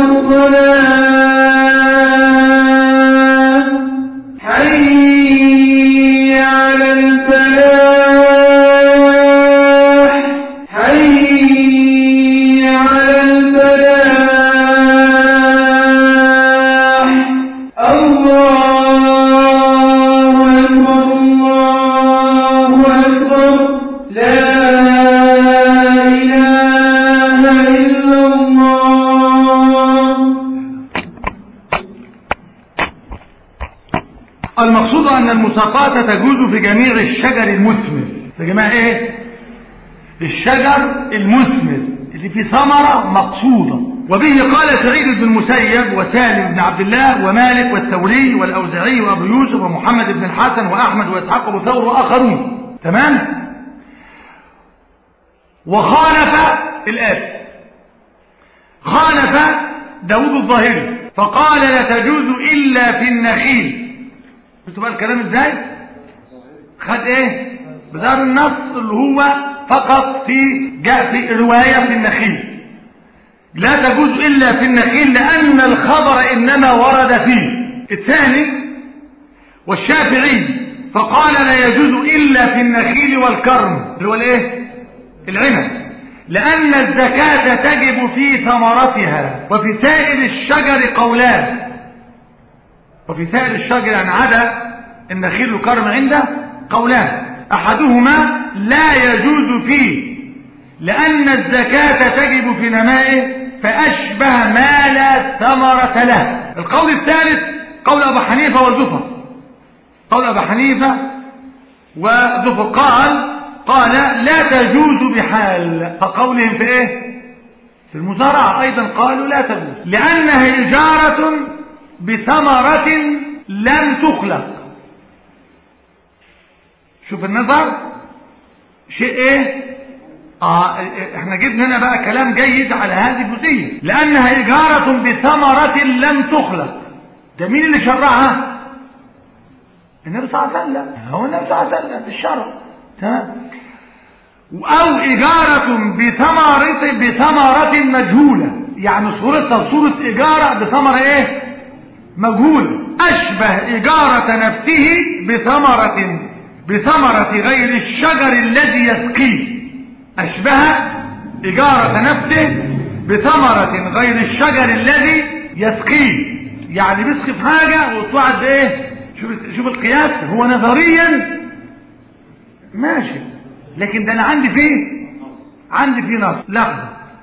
S2: الصلاة حي على الفلاح حي على الفلاح الله أكبر الله أكبر لا إله إلا الله
S1: المقصود أن المساقات تجوز في جميع الشجر المثمر في جميع إيه؟ الشجر المثمر اللي فيه ثمرة مقصودة وبه قال سعيد بن المسيب وسالم بن عبد الله ومالك والثوري والأوزعي وأبو يوسف ومحمد بن الحسن وأحمد وإسحاق بن ثور وآخرون تمام وخالف الآتي خالف داود الظاهري فقال لا تجوز إلا في النخيل شفتوا بقى الكلام ازاي خد ايه بدار النص اللي هو فقط في جاء في رواية في النخيل لا تجوز إلا في النخيل لأن الخبر إنما ورد فيه الثاني والشافعي فقال لا يجوز إلا في النخيل والكرم اللي هو الايه العنب لأن الزكاة تجب في ثمرتها وفي سائر الشجر قولان وفي سائر الشجر يعني عدا النخيل والكرم عنده قولان أحدهما لا يجوز فيه لأن الزكاة تجب في نمائه فأشبه ما لا ثمرة له القول الثالث قول أبو حنيفة والزفر قول أبو حنيفة وزفر قال قال لا تجوز بحال فقولهم في ايه في المزارعة ايضا قالوا لا تجوز لانها اجارة بثمرة لم تخلق شوف النظر شيء ايه اه احنا جبنا هنا بقى كلام جيد على هذه الجزئية لانها اجارة بثمرة لم تخلق ده مين اللي شرعها النبي صلى الله عليه وسلم هو النبي صلى الله عليه وسلم بالشرع تمام او اجارة بثمرة بثمرة مجهولة يعني صورتها صورة اجارة بثمرة ايه مجهولة اشبه اجارة نفسه بثمرة بثمرة غير الشجر الذي يسقيه أشبه إجارة نفسه بثمرة غير الشجر الذي يسقيه يعني بيسقي في حاجة وتوعد إيه شوف, شوف القياس هو نظريا ماشي لكن ده أنا عندي فيه عندي فيه نص لحظة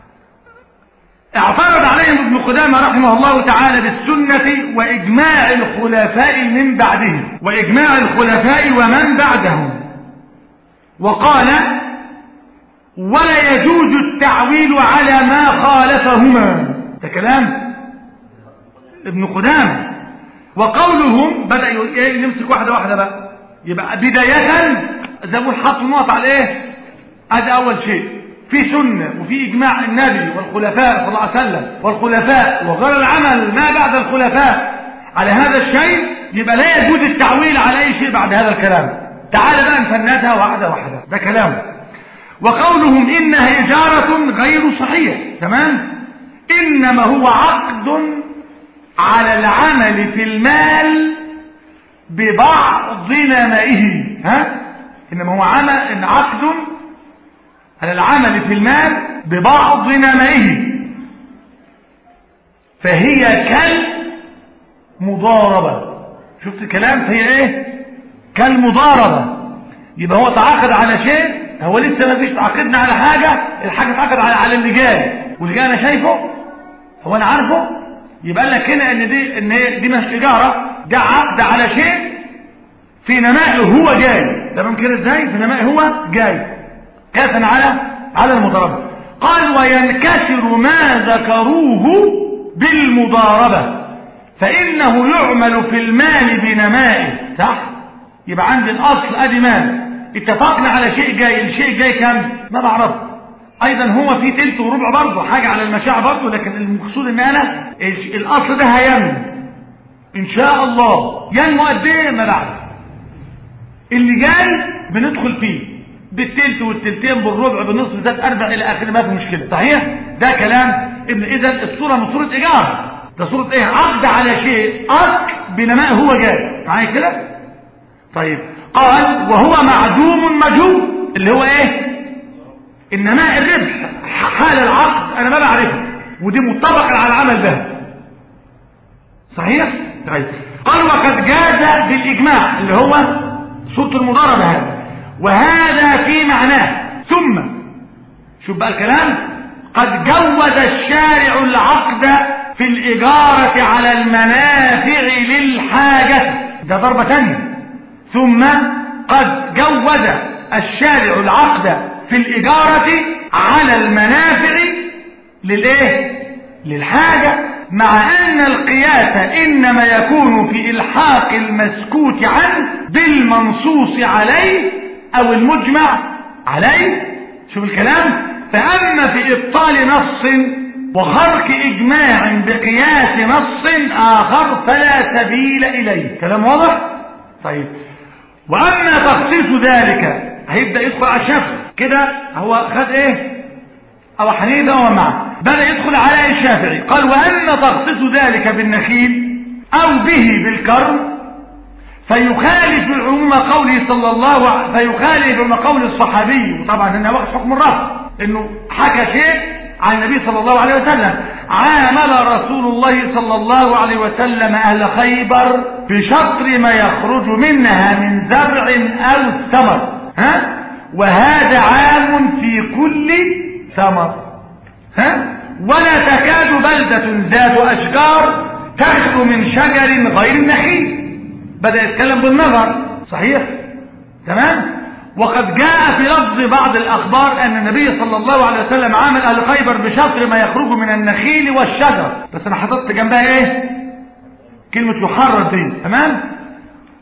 S1: اعترض عليهم ابن قدامة رحمه الله تعالى بالسنة وإجماع الخلفاء من بعدهم وإجماع الخلفاء ومن بعدهم وقال ولا يجوز التعويل على ما خالفهما ده كلام ابن قدامة وقولهم بدأ يمسك واحدة واحدة بقى يبقى بداية زي ما حط النقط على ايه هذا اول شيء في سنة وفي اجماع النبي والخلفاء صلى الله عليه وسلم والخلفاء وغير العمل ما بعد الخلفاء على هذا الشيء يبقى لا يجوز التعويل على اي شيء بعد هذا الكلام تعال بقى نفندها واحدة واحدة ده كلام وقولهم إنها إجارة غير صحيح تمام إنما هو عقد على العمل في المال ببعض نمائه ها إنما هو عمل إن عقد على العمل في المال ببعض نمائه فهي كالمضاربة شفت الكلام فهي ايه كالمضاربة يبقى هو تعاقد على شيء هو لسه ما فيش تعاقدنا على حاجة الحاجة اتعاقد على على اللي جاي واللي جاي انا شايفه هو انا عارفه يبقى لك هنا ان دي ان دي مش تجارة ده عقد على شيء في نمائه هو جاي ده ممكن ازاي في نمائه هو جاي قياسا على على المضاربة قال وينكسر ما ذكروه بالمضاربة فإنه يعمل في المال بنمائه صح يبقى عندي الأصل أدي مال اتفقنا على شيء جاي الشيء جاي كم ما بعرفه ايضا هو في تلت وربع برضه حاجة على المشاع برضه لكن المقصود ان انا الاصل ده هينمو ان شاء الله ينمو قد ايه ما بعرف اللي جاي بندخل فيه بالتلت والتلتين بالربع بالنصف ذات اربع الى اخره ما في مشكله صحيح ده كلام ابن اذا الصوره من صوره ايجار ده صوره ايه عقد على شيء اصل بنماء هو جاي معايا كده طيب قال وهو معدوم مجهول اللي هو ايه النماء الربح حال العقد انا ما بعرفه ودي مطبق على العمل ده صحيح طيب قال وقد جاز بالاجماع اللي هو صوت المضاربه هذا وهذا في معناه ثم شوف بقى الكلام قد جوز الشارع العقد في الإجارة على المنافع للحاجة ده ضربة تانية ثم قد جوز الشارع العقد في الإجارة على المنافع للإيه؟ للحاجة مع أن القياس إنما يكون في إلحاق المسكوت عنه بالمنصوص عليه أو المجمع عليه شوف الكلام فأما في إبطال نص وخرق إجماع بقياس نص آخر فلا سبيل إليه كلام واضح؟ طيب وأما تخصيص ذلك هيبدأ يدخل على الشافعي كده هو خد ايه أو حنيفة ومعه بدأ يدخل على الشافعي قال وأن تخصيص ذلك بالنخيل أو به بالكرم فيخالف عموم قوله صلى الله عليه فيخالف عموم قول الصحابي وطبعا هنا واخد حكم الرفض انه حكى شيء عن النبي صلى الله عليه وسلم عامل رسول الله صلى الله عليه وسلم اهل خيبر بشطر ما يخرج منها من زرع او ثمر ها وهذا عام في كل ثمر ها ولا تكاد بلدة ذات اشجار تخلو من شجر غير النخيل بدأ يتكلم بالنظر صحيح تمام وقد جاء في لفظ بعض الأخبار أن النبي صلى الله عليه وسلم عامل أهل خيبر بشطر ما يخرج من النخيل والشجر بس أنا حطيت جنبها إيه كلمة يحرر دي تمام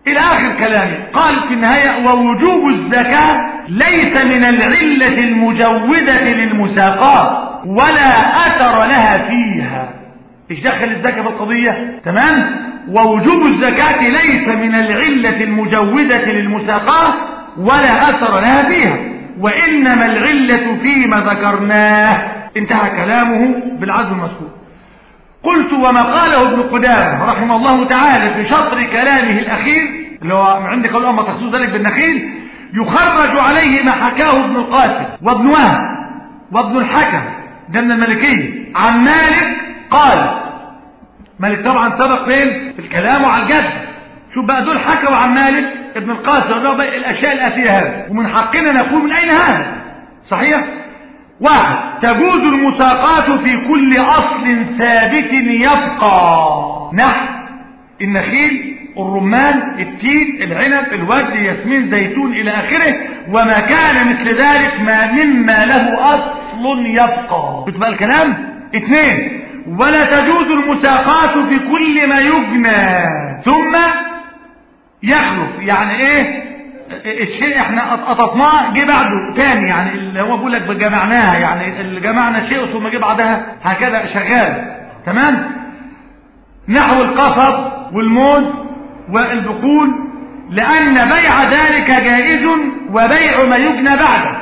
S1: الى اخر كلامه قال في النهاية ووجوب الزكاة ليس من العلة المجودة للمساقات ولا اثر لها فيها ايش دخل الزكاة في القضية تمام ووجوب الزكاة ليس من العلة المجودة للمساقات ولا اثر لها فيها وانما العلة فيما ذكرناه انتهى كلامه بالعزم المذكور قلت وما قاله ابن قدامة رحمه الله تعالى في شطر كلامه الأخير اللي هو عندك قول أما تخصوص ذلك بالنخيل يخرج عليه ما حكاه ابن القاسم وابن وهب وابن الحكم ده من الملكية عن مالك قال مالك طبعا سبق فين في الكلام على الجد شوف بقى دول حكوا عن مالك ابن القاسم ده بقى الأشياء الآتية هذا ومن حقنا نقول من أين هذا صحيح واحد تجوز المساقات في كل أصل ثابت يبقى نحو النخيل الرمان التين العنب الورد ياسمين زيتون إلى آخره وما كان مثل ذلك ما مما له أصل يبقى بتبقى الكلام اثنين ولا تجوز المساقات في كل ما يجنى ثم يخلف يعني ايه الشيء احنا قطفناه جه بعده تاني يعني اللي هو بيقول لك جمعناها يعني اللي جمعنا شيء ثم جه بعدها هكذا شغال تمام نحو القصب والموز والبقول لأن بيع ذلك جائز وبيع ما يجنى بعده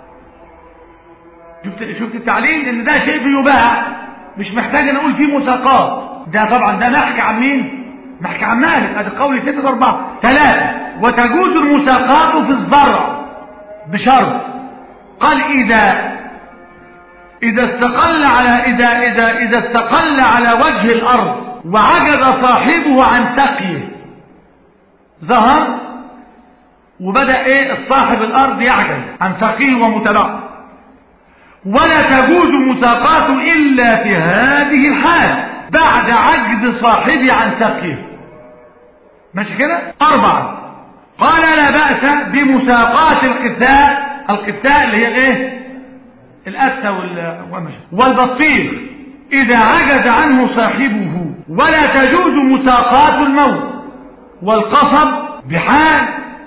S1: شفت شفت التعليل ان ده شيء بيباع مش محتاج ان اقول فيه مساقات ده طبعا ده نحكي عن مين نحكي عن مالك ادي قولي ستة اربعة ثلاثة وتجوز المساقات في الزرع بشرط قال اذا اذا استقل على اذا اذا اذا استقل على وجه الارض وعجز صاحبه عن سقيه ظهر وبدأ ايه الصاحب الارض يعجز عن سقيه ومتابعه ولا تجوز مساقات الا في هذه الحال بعد عجز صاحبه عن سقيه ماشي كده اربعة قال لا بأس بمساقات القثاء القثاء اللي هي الايه الأسة والبطيخ إذا عجز عنه صاحبه ولا تجوز مساقات الموت والقصب بحال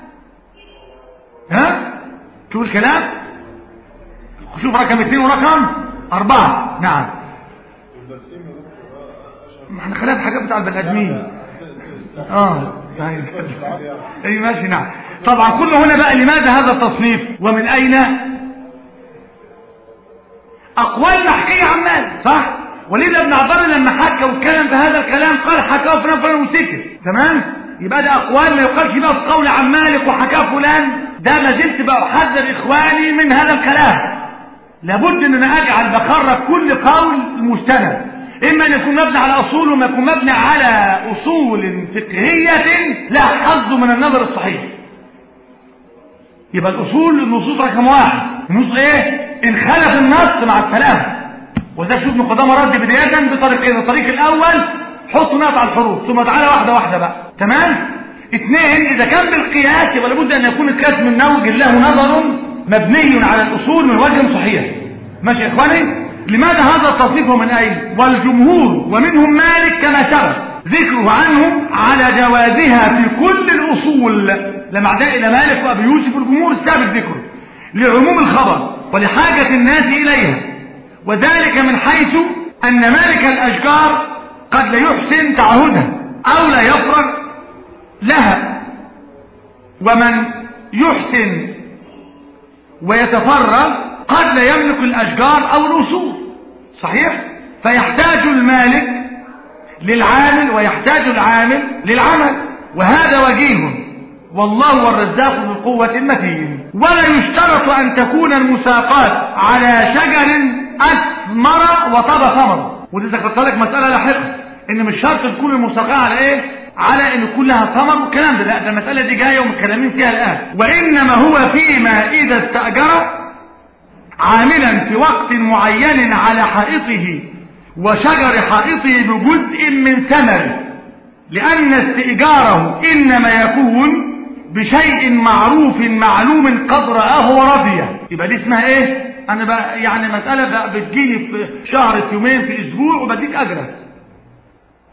S1: ها شوف الكلام شوف رقم اثنين ورقم أربعة نعم ما احنا خلاف حاجات بتاع البني ادمين اه اي ماشي نعم طبعا كل هنا بقى لماذا هذا التصنيف ومن اين اقوال محكية عن مال صح ولذا ابن عبار لما حكى واتكلم في هذا الكلام قال حكاه فلان فلان وسكت تمام يبقى ده اقوال ما يقالش بقى في قول عن مالك وحكاه فلان ده ما زلت بقى احذر اخواني من هذا الكلام لابد ان انا اجعل بخرج كل قول مستند اما ان يكون مبني على اصول وما يكون مبني على اصول فقهية لا حظ من النظر الصحيح يبقى الاصول النصوص رقم واحد النصوص ايه ان خلف النص مع السلام وده شوف مقدمة رد بداية بطريقين الطريق الاول حط نقط على الحروف ثم تعالى واحدة واحدة بقى تمام اثنين اذا كان بالقياس يبقى لابد ان يكون القياس من نوج له نظر مبني على الاصول من وجه صحيح ماشي يا اخواني لماذا هذا التصنيف من اين والجمهور ومنهم مالك كما سبق ذكره عنهم على جوازها في كل الاصول لما عدا الى مالك وابي يوسف الجمهور السابق ذكره لعموم الخبر ولحاجة الناس اليها وذلك من حيث ان مالك الاشجار قد لا يحسن تعهدها او لا يفرغ لها ومن يحسن ويتفرغ قد لا يملك الاشجار او الاصول صحيح فيحتاج المالك للعامل ويحتاج العامل للعمل وهذا وجيه والله هو الرزاق ذو القوة المتين ولا يشترط أن تكون المساقات على شجر أثمر وطب ثمر ودي ذكرت لك مسألة لاحقة إن مش شرط تكون المساقات على إيه؟ على إن يكون لها ثمر والكلام ده لا ده المسألة دي جاية ومتكلمين فيها الآن وإنما هو فيما إذا استأجر عاملا في وقت معين على حائطه وشجر حائطه بجزء من ثمره لأن استئجاره إنما يكون بشيء معروف معلوم قد رآه ورضيه يبقى دي اسمها ايه انا بقى يعني مسألة بقى بتجيني في شهر في يومين في اسبوع وبديك اجرة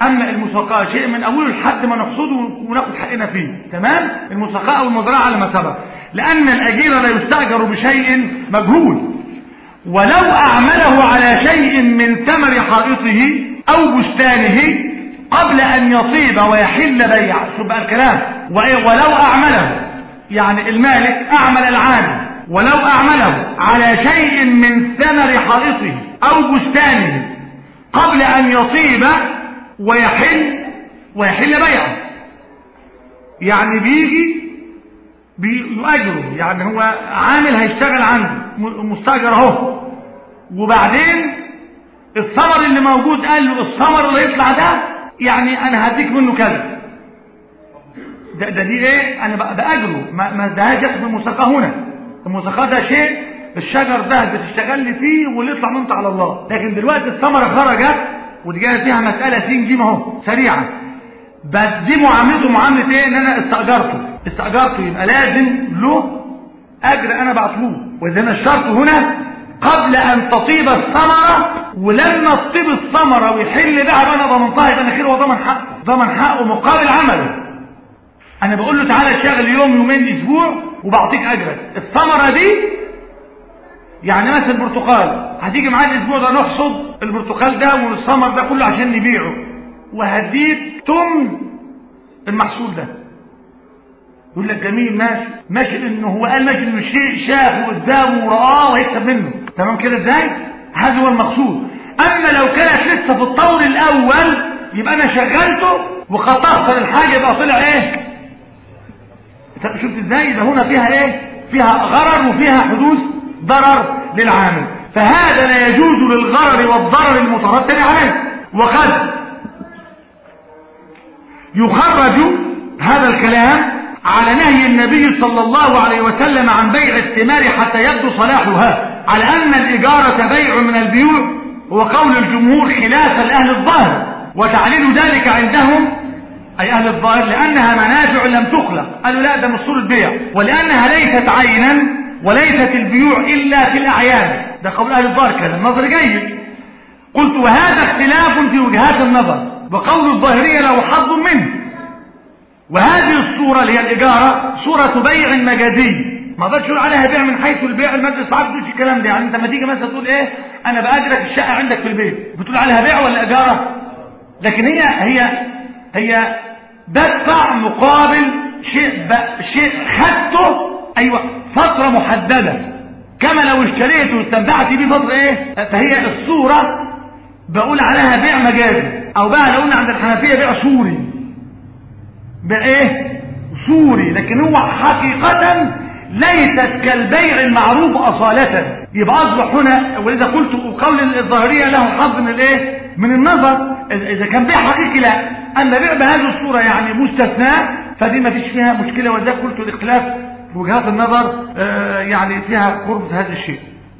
S1: اما المساقاه شيء من اوله لحد ما نحصده وناخد حقنا فيه تمام المساقاه او المزرعه على ما سبق لان الاجير لا يستاجر بشيء مجهول ولو اعمله على شيء من ثمر حائطه او بستانه قبل ان يطيب ويحل بيع شوف بقى الكلام ولو اعمله يعني المالك اعمل العامل ولو اعمله على شيء من ثمر حائطه او بستانه قبل ان يطيب ويحل ويحل بيعه يعني بيجي بيؤجره يعني هو عامل هيشتغل عنده مستاجر اهو وبعدين الثمر اللي موجود قال له الثمر اللي يطلع ده يعني انا هديك منه كذا ده, ده دي ايه انا باجره ما, ما ادهاش ياخد المساقاه هنا المساقاه ده شيء الشجر ده بتشتغل فيه واللي يطلع منه على الله لكن دلوقتي الثمره خرجت ودي جايه فيها مساله سين جيم اهو سريعه بس دي معاملته معامله ايه ان انا استاجرته استاجرته يبقى لازم له اجر انا بعطيه واذا الشرط هنا قبل ان تطيب الثمره ولما تطيب الثمره ويحل بها انا ضمنتها يبقى انا كده هو ضمن حقه ضمن حقه مقابل عمله انا بقول له تعالى اشتغل يوم يومين اسبوع وبعطيك اجرك الثمره دي يعني مثلا البرتقال هتيجي معايا الاسبوع ده نحصد البرتقال ده والثمر ده كله عشان نبيعه وهديك تم المحصول ده يقول لك جميل ماشي ماشي انه هو قال ماشي انه شيء شافه قدامه ورآه وهيكسب منه تمام كده ازاي هذا هو المقصود اما لو كانت لسه في الطور الاول يبقى انا شغلته وخطفت الحاجه يبقى طلع ايه شفت ازاي ده هنا فيها ايه فيها غرر وفيها حدوث ضرر للعامل فهذا لا يجوز للغرر والضرر المترتب عليه وقد يخرج هذا الكلام على نهي النبي صلى الله عليه وسلم عن بيع الثمار حتى يبدو صلاحها على أن الإجارة بيع من البيوع هو قول الجمهور خلافا لأهل الظاهر وتعليل ذلك عندهم أي أهل الظاهر لأنها منافع لم تخلق قالوا لا ده مش صورة بيع ولأنها ليست عينا وليست البيوع إلا في الأعيان ده قول أهل الظاهر كان النظر جيد قلت وهذا اختلاف في وجهات النظر وقول الظاهرية له حظ منه وهذه الصورة اللي هي الإجارة صورة بيع مجازي ما اقدرش اقول عليها بيع من حيث البيع المجلس عارف تقولش الكلام ده يعني انت لما تيجي مثلا تقول ايه انا باجرك الشقه عندك في البيت بتقول عليها بيع ولا اجاره لكن هي هي هي بدفع مقابل شيء ب... شيء خدته ايوه فتره محدده كما لو اشتريته واستمتعت بيه فتره ايه فهي الصوره بقول عليها بيع مجازي او بقى لو قلنا عند الحنفيه بيع صوري بيع ايه صوري لكن هو حقيقه ليست كالبيع المعروف اصاله يبقى اصبح هنا ولذا قلت قول الظاهريه له حظ من الايه من النظر اذا كان بيع حقيقي لا اما بيع بهذه الصوره يعني مستثنى فدي ما فيش فيها مشكله ولذلك قلت الاختلاف في وجهات النظر آه يعني فيها قرب هذا الشيء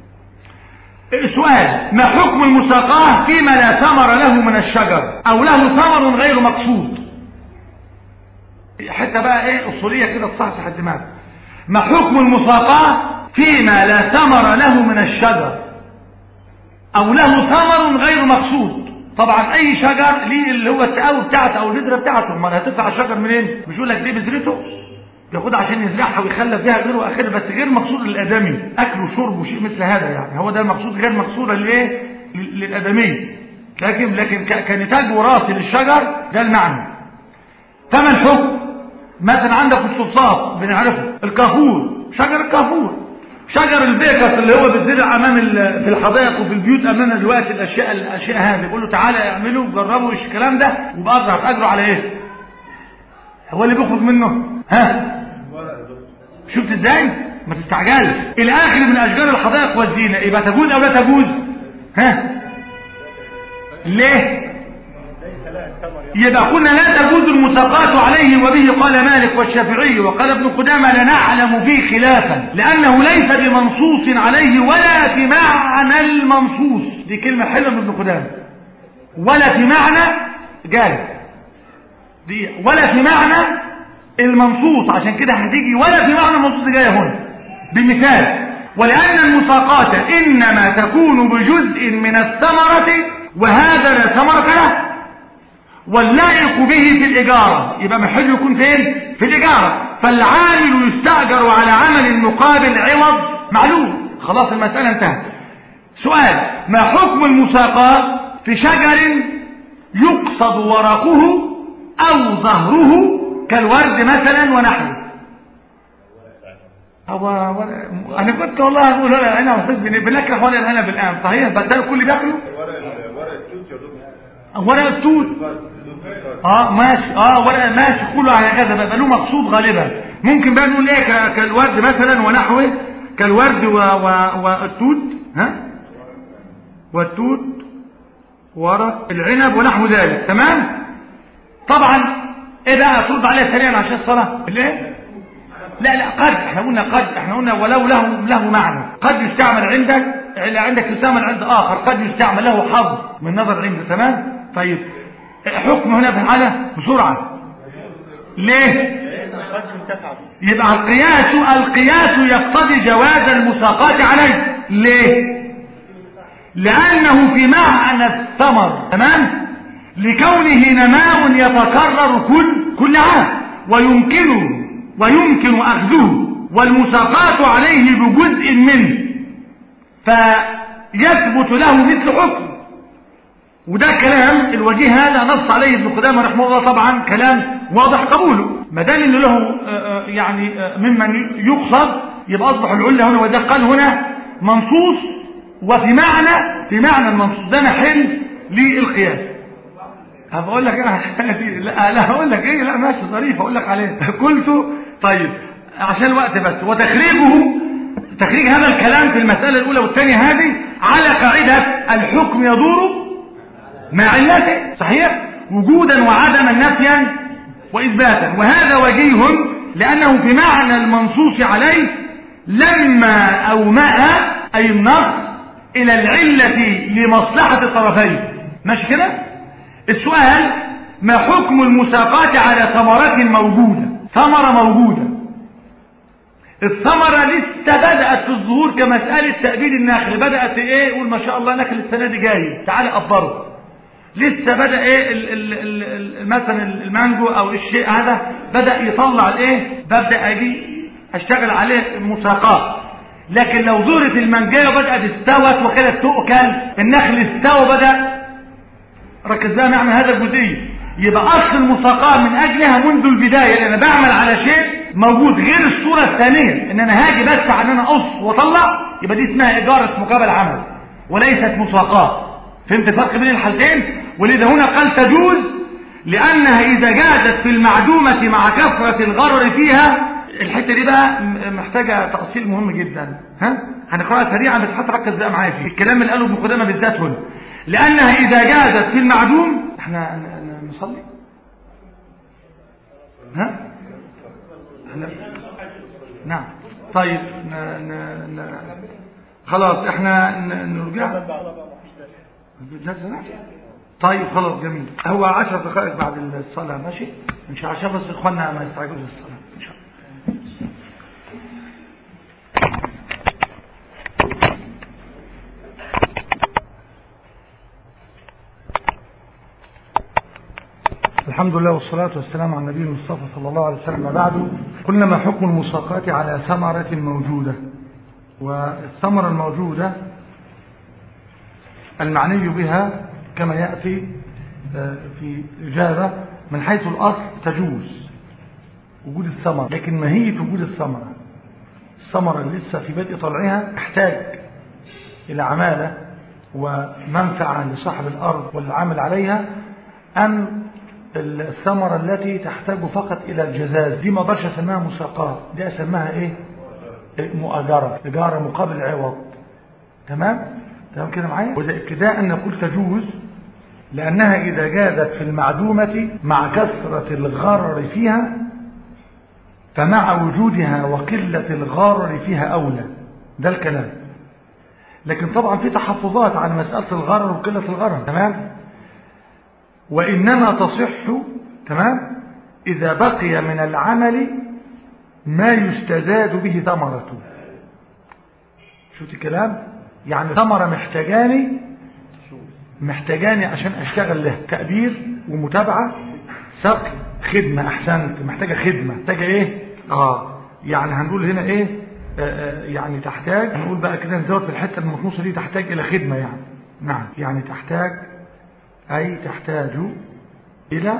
S1: سؤال ما حكم المساقاه فيما لا ثمر له من الشجر او له ثمر غير مقصود حتى بقى ايه اصوليه كده تصحصح الدماغ ما حكم المساقاه فيما لا ثمر له من الشجر او له ثمر غير مقصود طبعا اي شجر ليه اللي هو التقاوي بتاعته او البذره بتاعته امال هتدفع الشجر منين مش يقول لك دي بذرته ياخدها عشان يزرعها ويخلى فيها غيره واخره بس غير مقصود للادمي اكل وشرب وشيء مثل هذا يعني هو ده المقصود غير مقصود للايه للادمي لكن لكن كنتاج وراثي للشجر ده المعنى فما الحكم مثلا عندك الصفصاف بنعرفه الكافور شجر الكافور شجر البيكس اللي هو بيتزرع امام في الحدائق وفي البيوت امامنا دلوقتي الاشياء الاشياء هذه يقول له تعالى اعملوا جربوا الكلام ده وبقى اجر اجره على ايه هو اللي بيخرج منه ها شفت ازاي ما تستعجلش الاخر من اشجار الحدائق والزينه يبقى تجوز او لا تجوز ها ليه يبقى قلنا لا تجوز المساقات عليه وبه قال مالك والشافعي وقال ابن قدامة لا نعلم فيه خلافا لأنه ليس بمنصوص عليه ولا في معنى المنصوص دي كلمة حلوة من ابن قدامة ولا في معنى جاي دي ولا في معنى المنصوص عشان كده هتيجي ولا في معنى المنصوص جاية هنا بمثال ولأن المساقات إنما تكون بجزء من الثمرة وهذا لا ثمرة له واللائق به في الإجارة يبقى محل يكون فين في الإجارة فالعامل يستأجر على عمل مقابل عوض معلوم خلاص المسألة انتهت سؤال ما حكم المساقات في شجر يقصد ورقه أو ظهره كالورد مثلا ونحوه هو ورق انا كنت والله اقول ورق العنب بس بنكره ورق العنب الان صحيح بس ده الكل بياكله
S3: ورق التوت يا دكتور
S1: ورق التوت اه ماشي اه ورق ماشي كله على كذا بقى له مقصود غالبا ممكن بقى نقول ايه ك- كالورد مثلا ونحوه كالورد و... و... والتوت ها والتوت ورق العنب ونحو ذلك تمام طبعا ايه بقى ترد عليها سريعا عشان الصلاه الايه لا لا قد احنا قلنا قد احنا قلنا ولو له له معنى قد يستعمل عندك اللي عندك يستعمل عند اخر قد يستعمل له حظ من نظر عنده تمام طيب حكم هنا في الحاله بسرعه ليه يبقى القياس القياس يقتضي جواز المساقات عليه ليه لانه في معنى الثمر تمام لكونه نماء يتكرر كل كل عام ويمكنه ويمكن اخذه والمساقات عليه بجزء منه فيثبت له مثل حكم وده كلام الوجيه هذا نص عليه ابن قدامه رحمه الله طبعا كلام واضح قبوله ما دام انه له آه، آه، يعني آه، ممن يقصد يبقى اصبح العله هنا وده قال هنا منصوص وفي معنى في معنى المنصوص ده محل للقياس هبقول لك انا لا لا هقول لك ايه لا ماشي ظريف هقول لك عليه قلت طيب عشان الوقت بس وتخريجه تخريج هذا الكلام في المسألة الأولى والثانية هذه على قاعدة الحكم يدور مع علته صحيح وجودا وعدما نفيا وإثباتا وهذا وجيه لأنه في معنى المنصوص عليه لما أومأ أي النص إلى العلة لمصلحة الطرفين ماشي كده السؤال ما حكم المساقات على ثمرات موجودة ثمرة موجودة الثمرة لسه بدأت في الظهور كمسألة تأبيد النخل بدأت ايه قول ما شاء الله نخل السنة دي جاي تعالى قبره لسه بدأ ايه ال ال ال ال مثلا المانجو او الشيء هذا بدأ يطلع الايه ببدأ اجي اشتغل عليه مساقات لكن لو ظهرت المانجاية وبدأت استوت وكانت تؤكل النخل استوى بدأ ركز بقى معنى هذا الجزئية يبقى اصل المساقات من اجلها منذ البداية لان انا بعمل على شيء موجود غير الصورة الثانية ان انا هاجي بس على ان انا اقص واطلع يبقى دي اسمها اجارة مقابل عمل وليست مساقات فهمت الفرق بين الحالتين ولذا هنا قال تجوز لانها اذا جازت في المعدومة مع كثرة الغرر فيها الحتة دي بقى م- محتاجة تأصيل مهم جدا ها هنقرأها سريعا بس حتى ركز بقى معايا فيه الكلام اللي قاله ابن قدامة بالذات هنا لانها اذا جازت في المعدوم احنا ن- ن- نصلي ها احنا نعم طيب ن... ن... ن... خلاص احنا ن... نرجع جلسة نعم. طيب خلاص جميل هو عشر دقائق بعد الصلاة ماشي ان شاء الله عشان بس اخواننا ما يستعجلوش الصلاة ان شاء الله الحمد لله والصلاة والسلام على النبي المصطفى صلى الله عليه وسلم بعد قلنا ما حكم المساقات على ثمرة موجودة والثمرة الموجودة المعني بها كما يأتي آه، في إجابة من حيث الأصل تجوز وجود الثمرة لكن ماهية وجود الثمرة الثمرة اللي لسه في بدء طلعها تحتاج إلى عمالة ومنفعة لصاحب الأرض والعامل عليها أم الثمرة التي تحتاج فقط إلى الجزاز دي ما اقدرش أسميها مساقات دي أسميها إيه مؤجرة إجارة مقابل عوض تمام تمام كده معايا وده ابتداء نقول تجوز لأنها إذا جازت في المعدومة مع كثرة الغرر فيها فمع وجودها وقلة الغرر فيها أولى ده الكلام لكن طبعا في تحفظات عن مسألة الغرر وقلة الغرر تمام وإنما تصح تمام إذا بقي من العمل ما يستزاد به ثمرته شوف الكلام يعني ثمرة محتاجاني محتاجاني عشان اشتغل له تأبير ومتابعة سقي خدمة احسنت محتاجة خدمة محتاجة ايه اه يعني هنقول هنا ايه آه آه يعني تحتاج هنقول بقى كده نزود في الحتة المطموسة دي تحتاج الى خدمة يعني نعم يعني تحتاج اي تحتاج الى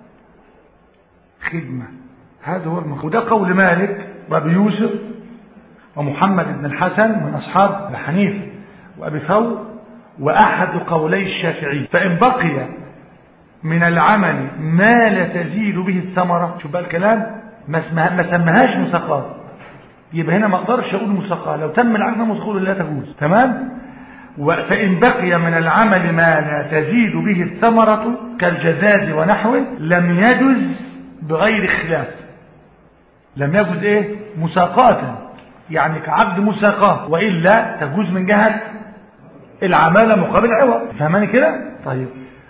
S1: خدمة هذا هو المقصود وده قول مالك وابي يوسف ومحمد بن الحسن من اصحاب الحنيف وابي ثور واحد قولي الشافعي فان بقي من العمل ما لا تزيد به الثمرة شوف بقى الكلام ما اسمها ما سمهاش مساقات يبقى هنا ما اقدرش اقول مساقات لو تم العمل مساقات لا تجوز تمام فإن بقي من العمل ما لا تزيد به الثمرة كالجزاز ونحوه لم يجز بغير خلاف لم يجز ايه مساقاتا يعني كعبد مساقات وإلا تجوز من جهة العمالة مقابل عوض فهماني كده طيب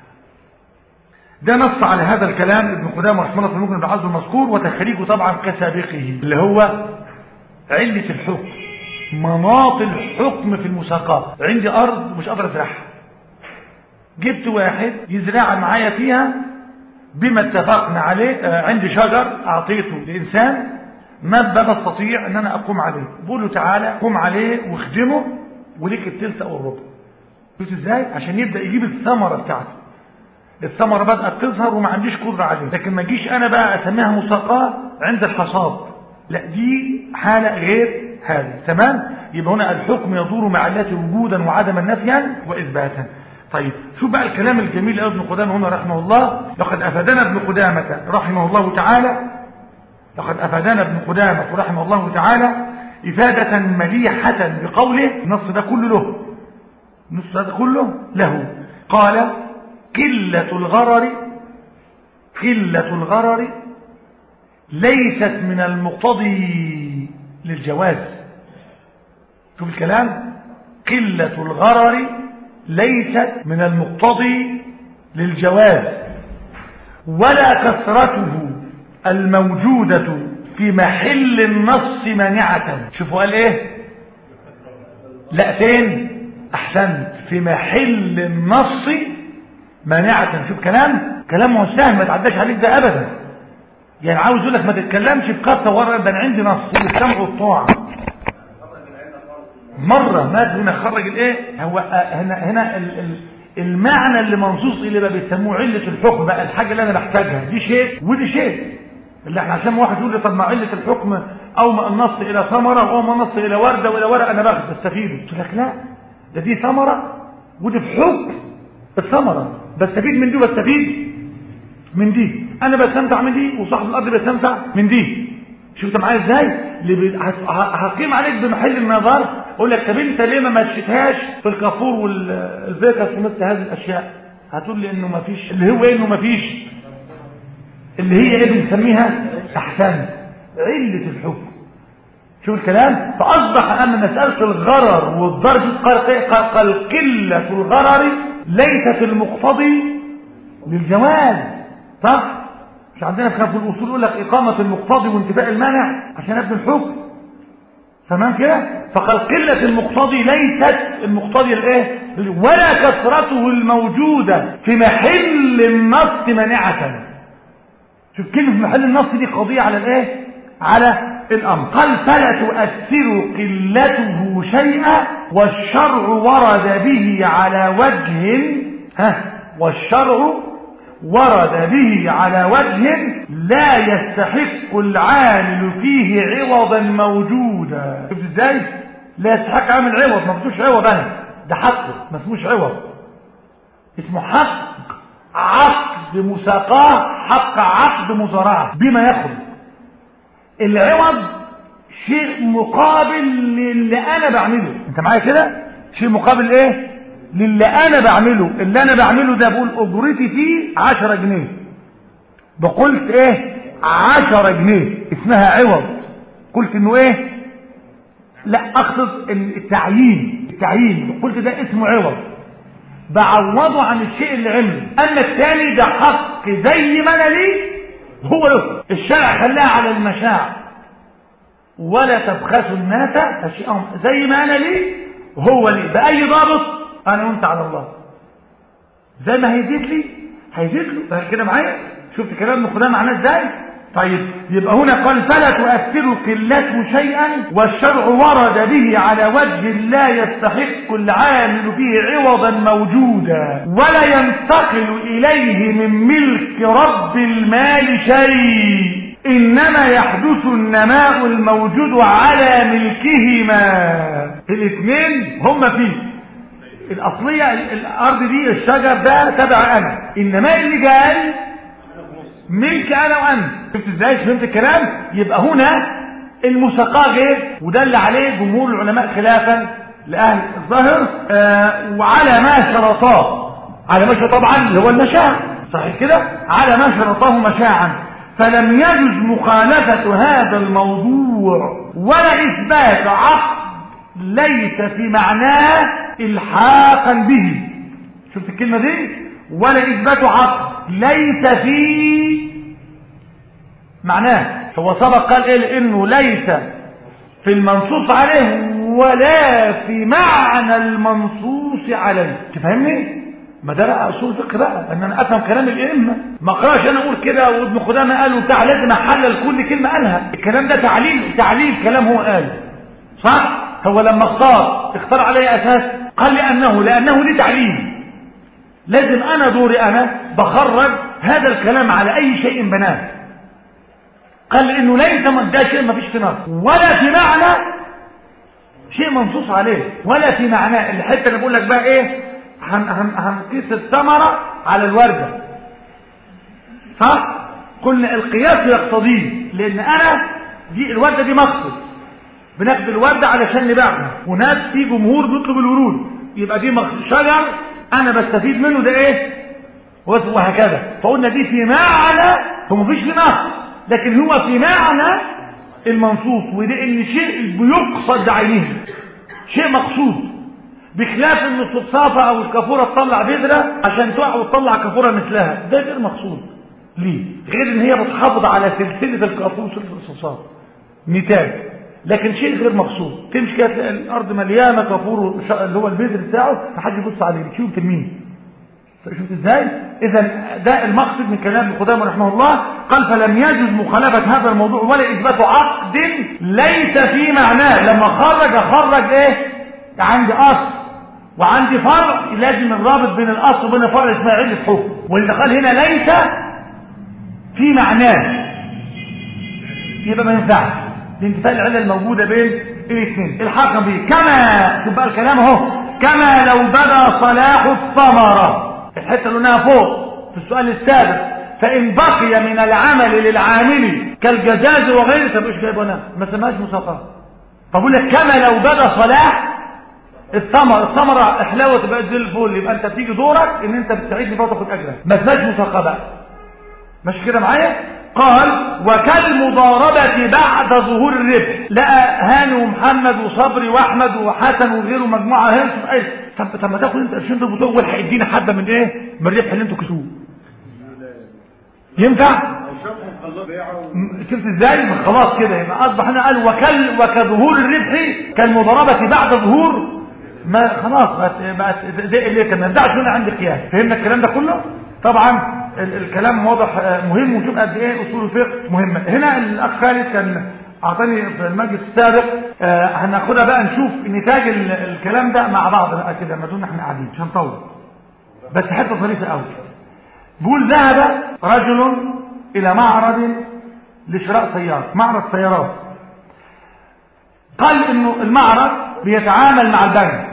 S1: ده نص على هذا الكلام ابن قدامه رحمه الله في الممكن بالعزم المذكور وتخريجه طبعا كسابقه اللي هو علة الحكم مناط الحكم في المساقات عندي أرض مش قادر أزرعها جبت واحد يزرع معايا فيها بما اتفقنا عليه آه عندي شجر أعطيته لإنسان ما بستطيع أن أنا أقوم عليه بقول له تعالى قوم عليه واخدمه وليك التلت أو الربع قلت إزاي عشان يبدأ يجيب الثمرة بتاعته الثمرة بدأت تظهر وما عنديش قدرة عليه لكن ما اجيش أنا بقى أسميها مساقاة عند الحصاد لا دي حالة غير هذه تمام يبقى هنا الحكم يدور مع التي وجودا وعدما نفيا وإثباتا طيب شوف بقى الكلام الجميل ابن قدامة هنا رحمه الله لقد أفادنا ابن قدامة رحمه الله تعالى لقد أفادنا ابن قدامة رحمه الله تعالى إفادة مليحة بقوله النص ده كله له النص ده كله له قال قلة الغرر قلة الغرر ليست من المقتضي للجواز شوف الكلام قلة الغرر ليست من المقتضي للجواز ولا كثرته الموجودة في محل النص مانعة شوفوا قال ايه لا فين احسنت في محل النص مانعة شوف كلام كلام مش سهل ما تعداش عليك ده ابدا يعني عاوز يقول لك ما تتكلمش بكثره ورا ده انا عندي نص والسمع والطاعه مره ما هنا خرج الايه هو هنا هنا ال ال المعنى اللي منصوص اليه بقى بيسموه عله الحكم بقى الحاجه اللي انا بحتاجها دي شيء ودي شيء اللي احنا عشان واحد يقول لي طب ما عله الحكم او ما النص الى ثمره او ما النص الى ورده والى ورقه انا باخد بستفيد قلت لك لا ده دي ثمره ودي في حكم الثمره بستفيد من دي وبستفيد من دي انا بستمتع من دي وصاحب الارض بيستمتع من دي شفت معايا ازاي اللي هقيم عليك بمحل النظر اقول لك طب انت ليه ما مشيتهاش في الكافور والفيكس ومثل هذه الاشياء هتقول لي انه ما فيش اللي هو انه ما فيش اللي هي ايه بنسميها احسن عله الحكم شوف الكلام فاصبح ان مساله الغرر والضرب قال قله الغرر ليست المقتضي للجواز صح مش عندنا في خلاف الاصول يقول لك اقامه المقتضي وانتفاء المانع عشان ابن الحكم تمام كده فقال قله المقتضي ليست المقتضي الايه ولا كثرته الموجوده في محل النص مانعه شوف كلمه في محل النص دي قضيه على الايه على الامر قال فلا تؤثر قلته شيئا والشرع ورد به على وجه ها والشرع ورد به على وجه لا يستحق العامل فيه عوضا موجودا شوف ازاي لا يستحق عامل عوض ما اسموش عوض انا ده حقه ما اسموش عوض اسمه حق عقد مساقاه حق عقد مزارعه بما يخرج العوض شيء مقابل للي انا بعمله انت معايا كده شيء مقابل ايه للي انا بعمله اللي انا بعمله ده بقول اجرتي فيه عشرة جنيه بقولت ايه عشرة جنيه اسمها عوض قلت انه ايه لا اقصد التعيين التعيين قلت ده اسمه عوض بعوضه عن الشيء اللي عمله اما الثاني ده حق زي ما انا ليه هو له الشرع خلاها على المشاع ولا تبخسوا الناس اشياءهم زي ما انا ليه هو لي باي ضابط انا وانت على الله زي ما هيزيد لي هيزيد له ده كده معايا شفت كلام ابن قدامه معناه ازاي طيب يبقى هنا قال فلا تؤثر قلته شيئا والشرع ورد به على وجه لا يستحق العامل فيه عوضا موجودا ولا ينتقل إليه من ملك رب المال شيء إنما يحدث النماء الموجود على ملكهما الاثنين هما فيه الأصلية الأرض دي الشجر ده تبع أنا النماء اللي جاي ملك انا وانت شفت ازاي فهمت الكلام يبقى هنا المساقاه غير وده اللي عليه جمهور العلماء خلافا لاهل الظاهر آه وعلى ما شرطاه على ما شرط طبعا اللي هو المشاع صحيح كده على ما شرطاه مشاعا فلم يجوز مخالفة هذا الموضوع ولا إثبات عقد ليس في معناه إلحاقا به شفت الكلمة دي ولا إثبات عقد ليس في معناه هو سبق قال إيه انه ليس في المنصوص عليه ولا في معنى المنصوص عليه تفهمني ما ده بقى اصول فقه بقى ان انا افهم كلام الائمه ما اقراش انا اقول كده وابن قدامه قال وبتاع لازم احلل كل كلمه قالها الكلام ده تعليل تعليل كلام هو قال صح هو لما اختار اختار عليه اساس قال لانه لانه ليه تعليل لازم انا دوري انا بخرج هذا الكلام على اي شيء بناه قال انه ليس ده شيء ما فيش في نص ولا في معنى شيء منصوص عليه ولا في معناه الحته اللي بقول لك بقى ايه هن هن هنقيس الثمره على الورده صح قلنا القياس يقتضيه لان انا دي الورده دي مقصد بناخد الورده علشان نبيعها وناس في جمهور بيطلب الورود يبقى دي شجر انا بستفيد منه ده ايه وهكذا فقلنا دي في معنى هو مفيش في نص لكن هو في معنى المنصوص وده ان شيء بيقصد بعينه شيء مقصود بخلاف ان الصفصافة او الكافورة تطلع بذرة عشان تقع وتطلع كافورة مثلها ده غير مقصود ليه غير ان هي بتحافظ على سلسلة الكافور وسلسلة الصفصافة نتاج لكن شيء غير مقصود تمشي كده تلاقي الارض مليانه كافور اللي هو البذر بتاعه محدش يبص عليه بتشوف تلميذ شفت ازاي اذا ده المقصد من كلام ابن قدامه رحمه الله قال فلم يجوز مخالفه هذا الموضوع ولا اثبات عقد ليس في معناه لما خرج خرج ايه عندي اصل وعندي فرع لازم الرابط بين الاصل وبين الفرع اسمها عله حكم واللي قال هنا ليس في معناه يبقى ما ينفعش لانتفاء العله الموجوده بين الاثنين الحق به كما تبقى الكلام اهو كما لو بدا صلاح الثمره الحته اللي قلناها فوق في السؤال السابق فان بقي من العمل للعامل كالجزاز وغيره طب ايش جايب هنا ما سماش مساقاه فبقول لك كما لو بدا صلاح الثمر الثمره حلاوه تبقى زي الفل يبقى انت بتيجي دورك ان انت بتستعيد لي وتاخد اجرك ما اسمهاش مساقاه بقى ماشي كده معايا قال وكالمضاربة بعد ظهور الربح لقى هاني ومحمد وصبري واحمد وحسن وغيره مجموعة هنا طب طب ما تاخد انت قرشين دول وتقول والحق ادينا حبة من ايه من الربح اللي انتوا كسوه ينفع شفت ازاي خلاص كده يبقى اصبح هنا قال وكل وكظهور الربح كالمضاربة بعد ظهور ما خلاص بقت بقت زي اللي كان ما ينفعش هنا عندي قياس فهمنا الكلام ده كله طبعا الكلام واضح مهم وشوف قد ايه اصول الفقه مهمه هنا الاخ خالد كان اعطاني في المجلس السابق هناخدها بقى نشوف نتاج الكلام ده مع بعض بقى كده ما دون احنا قاعدين مش هنطول بس حته ظريفه قوي بيقول ذهب رجل الى معرض لشراء سياره معرض سيارات قال انه المعرض بيتعامل مع البنك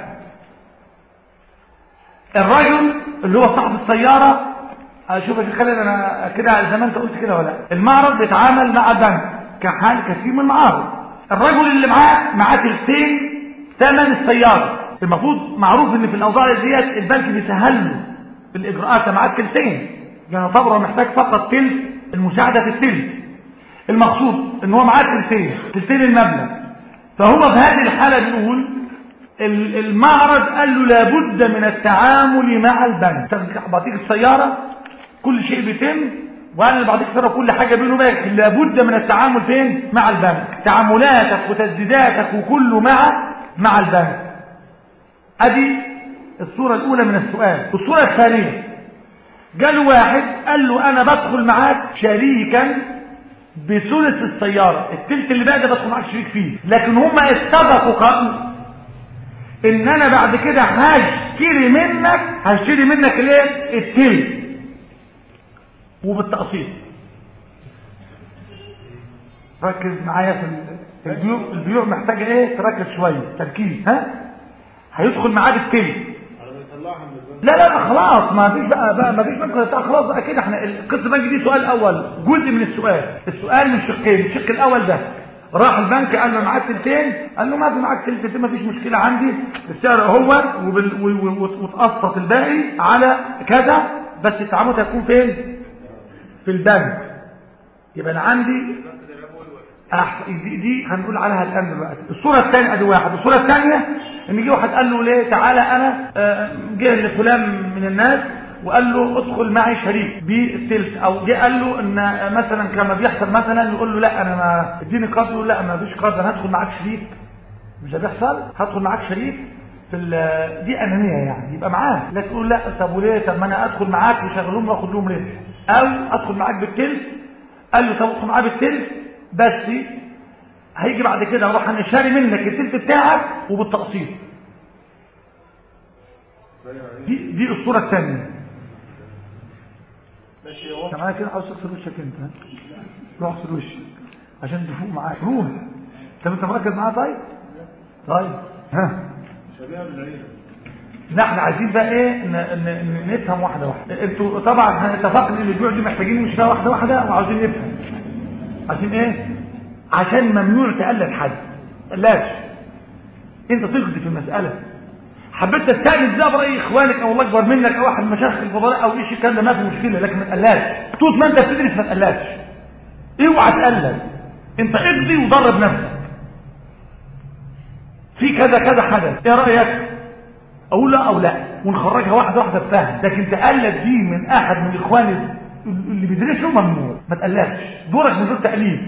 S1: الرجل اللي هو صاحب السياره اشوف يا خالد انا كده زي ما انت قلت كده ولا المعرض بيتعامل مع البنك كحال كثير من المعارض الرجل اللي معاه معاه تلتين ثمن السياره المفروض معروف ان في الاوضاع ديت البنك بيسهل له الاجراءات معاه تلتين يعني طبعا محتاج فقط تلت المساعده في التلت المقصود ان هو معاه تلتين تلتين المبلغ فهو في هذه الحاله بيقول المعرض قال له لابد من التعامل مع البنك بعطيك السياره كل شيء بيتم وانا اللي بعطيك السياره كل حاجه بينه وبينك لابد من التعامل فين مع البنك تعاملاتك وتسديداتك وكله مع مع البنك ادي الصوره الاولى من السؤال الصوره الثانيه جاله واحد قال له انا بدخل معاك شريكا بثلث السيارة التلت اللي بقى ده بدخل معاك شريك فيه لكن هما اتفقوا قبل ان انا بعد كده هشتري منك هشتري منك الايه التلت وبالتقسيط ركز معايا في ال- البيوع البيوع محتاجه ايه تركز شويه تركيز ها هيدخل معاه بالتلت
S3: على ما يطلعها من البنك
S1: لا لا لا خلاص ما فيش بقى, بقى ما فيش بقى بتاع خلاص بقى كده احنا القسم البنكي دي سؤال اول جزء من السؤال السؤال من شقين الشق الاول ده راح البنك قال له معاك تلتين قال له ما في معاك تلتين ما فيش مشكله عندي السعر هو وبال- و- و- و- وتقسط الباقي على كذا بس التعامل هيكون فين في البنك يبقى انا عندي أح... دي, دي هنقول عليها الان دلوقتي الصوره الثانيه ادي واحد الصوره الثانيه ان جه واحد قال له ليه تعالى انا آه، جه لفلان من الناس وقال له ادخل معي شريك بالتلت او جه قال له ان آه، مثلا كما بيحصل مثلا يقول له لا انا ما اديني قرض يقول لا ما فيش قرض انا هدخل معاك شريك مش ده بيحصل هدخل معاك شريك في ال- دي انانيه يعني يبقى معاه لا تقول لا طب وليه طب ما انا ادخل معاك وشغلهم واخد لهم ربح او ادخل معاك بالتلت قال له طب ادخل معاه بالتلت بس هيجي بعد كده اروح انا شاري منك التلت بتاعك وبالتقسيط دي دي الصوره الثانيه
S3: ماشي هو
S1: انت معايا كده عاوز تغسل وشك انت ها؟ روح اغسل وشك عشان تفوق معاك روح طب انت مركز معايا طيب طيب ها
S3: شبيهه بالعيله
S1: لا احنا عايزين بقى ايه ن- ن- ن- نفهم واحده واحده انتوا طبعا احنا اتفقنا ان البيوع دي محتاجين مش واحده واحده وعاوزين نفهم عشان ايه عشان ممنوع تقلد حد لاش انت تقضي في المساله حبيت تستانس ده براي اخوانك او الله اكبر منك او واحد من مشايخ الفضلاء او ايش الكلام ده ما في مشكله لكن ما تقلدش طول ما انت بتدرس ما تقلدش اوعى تقلد انت اقضي ودرب نفسك في كذا كذا حدث ايه رايك اقول لا او لا ونخرجها واحده واحده بفهم لكن تقلد دي من احد من اخواني اللي بيدرسوا ممنوع ما تقلدش دورك من غير تقليد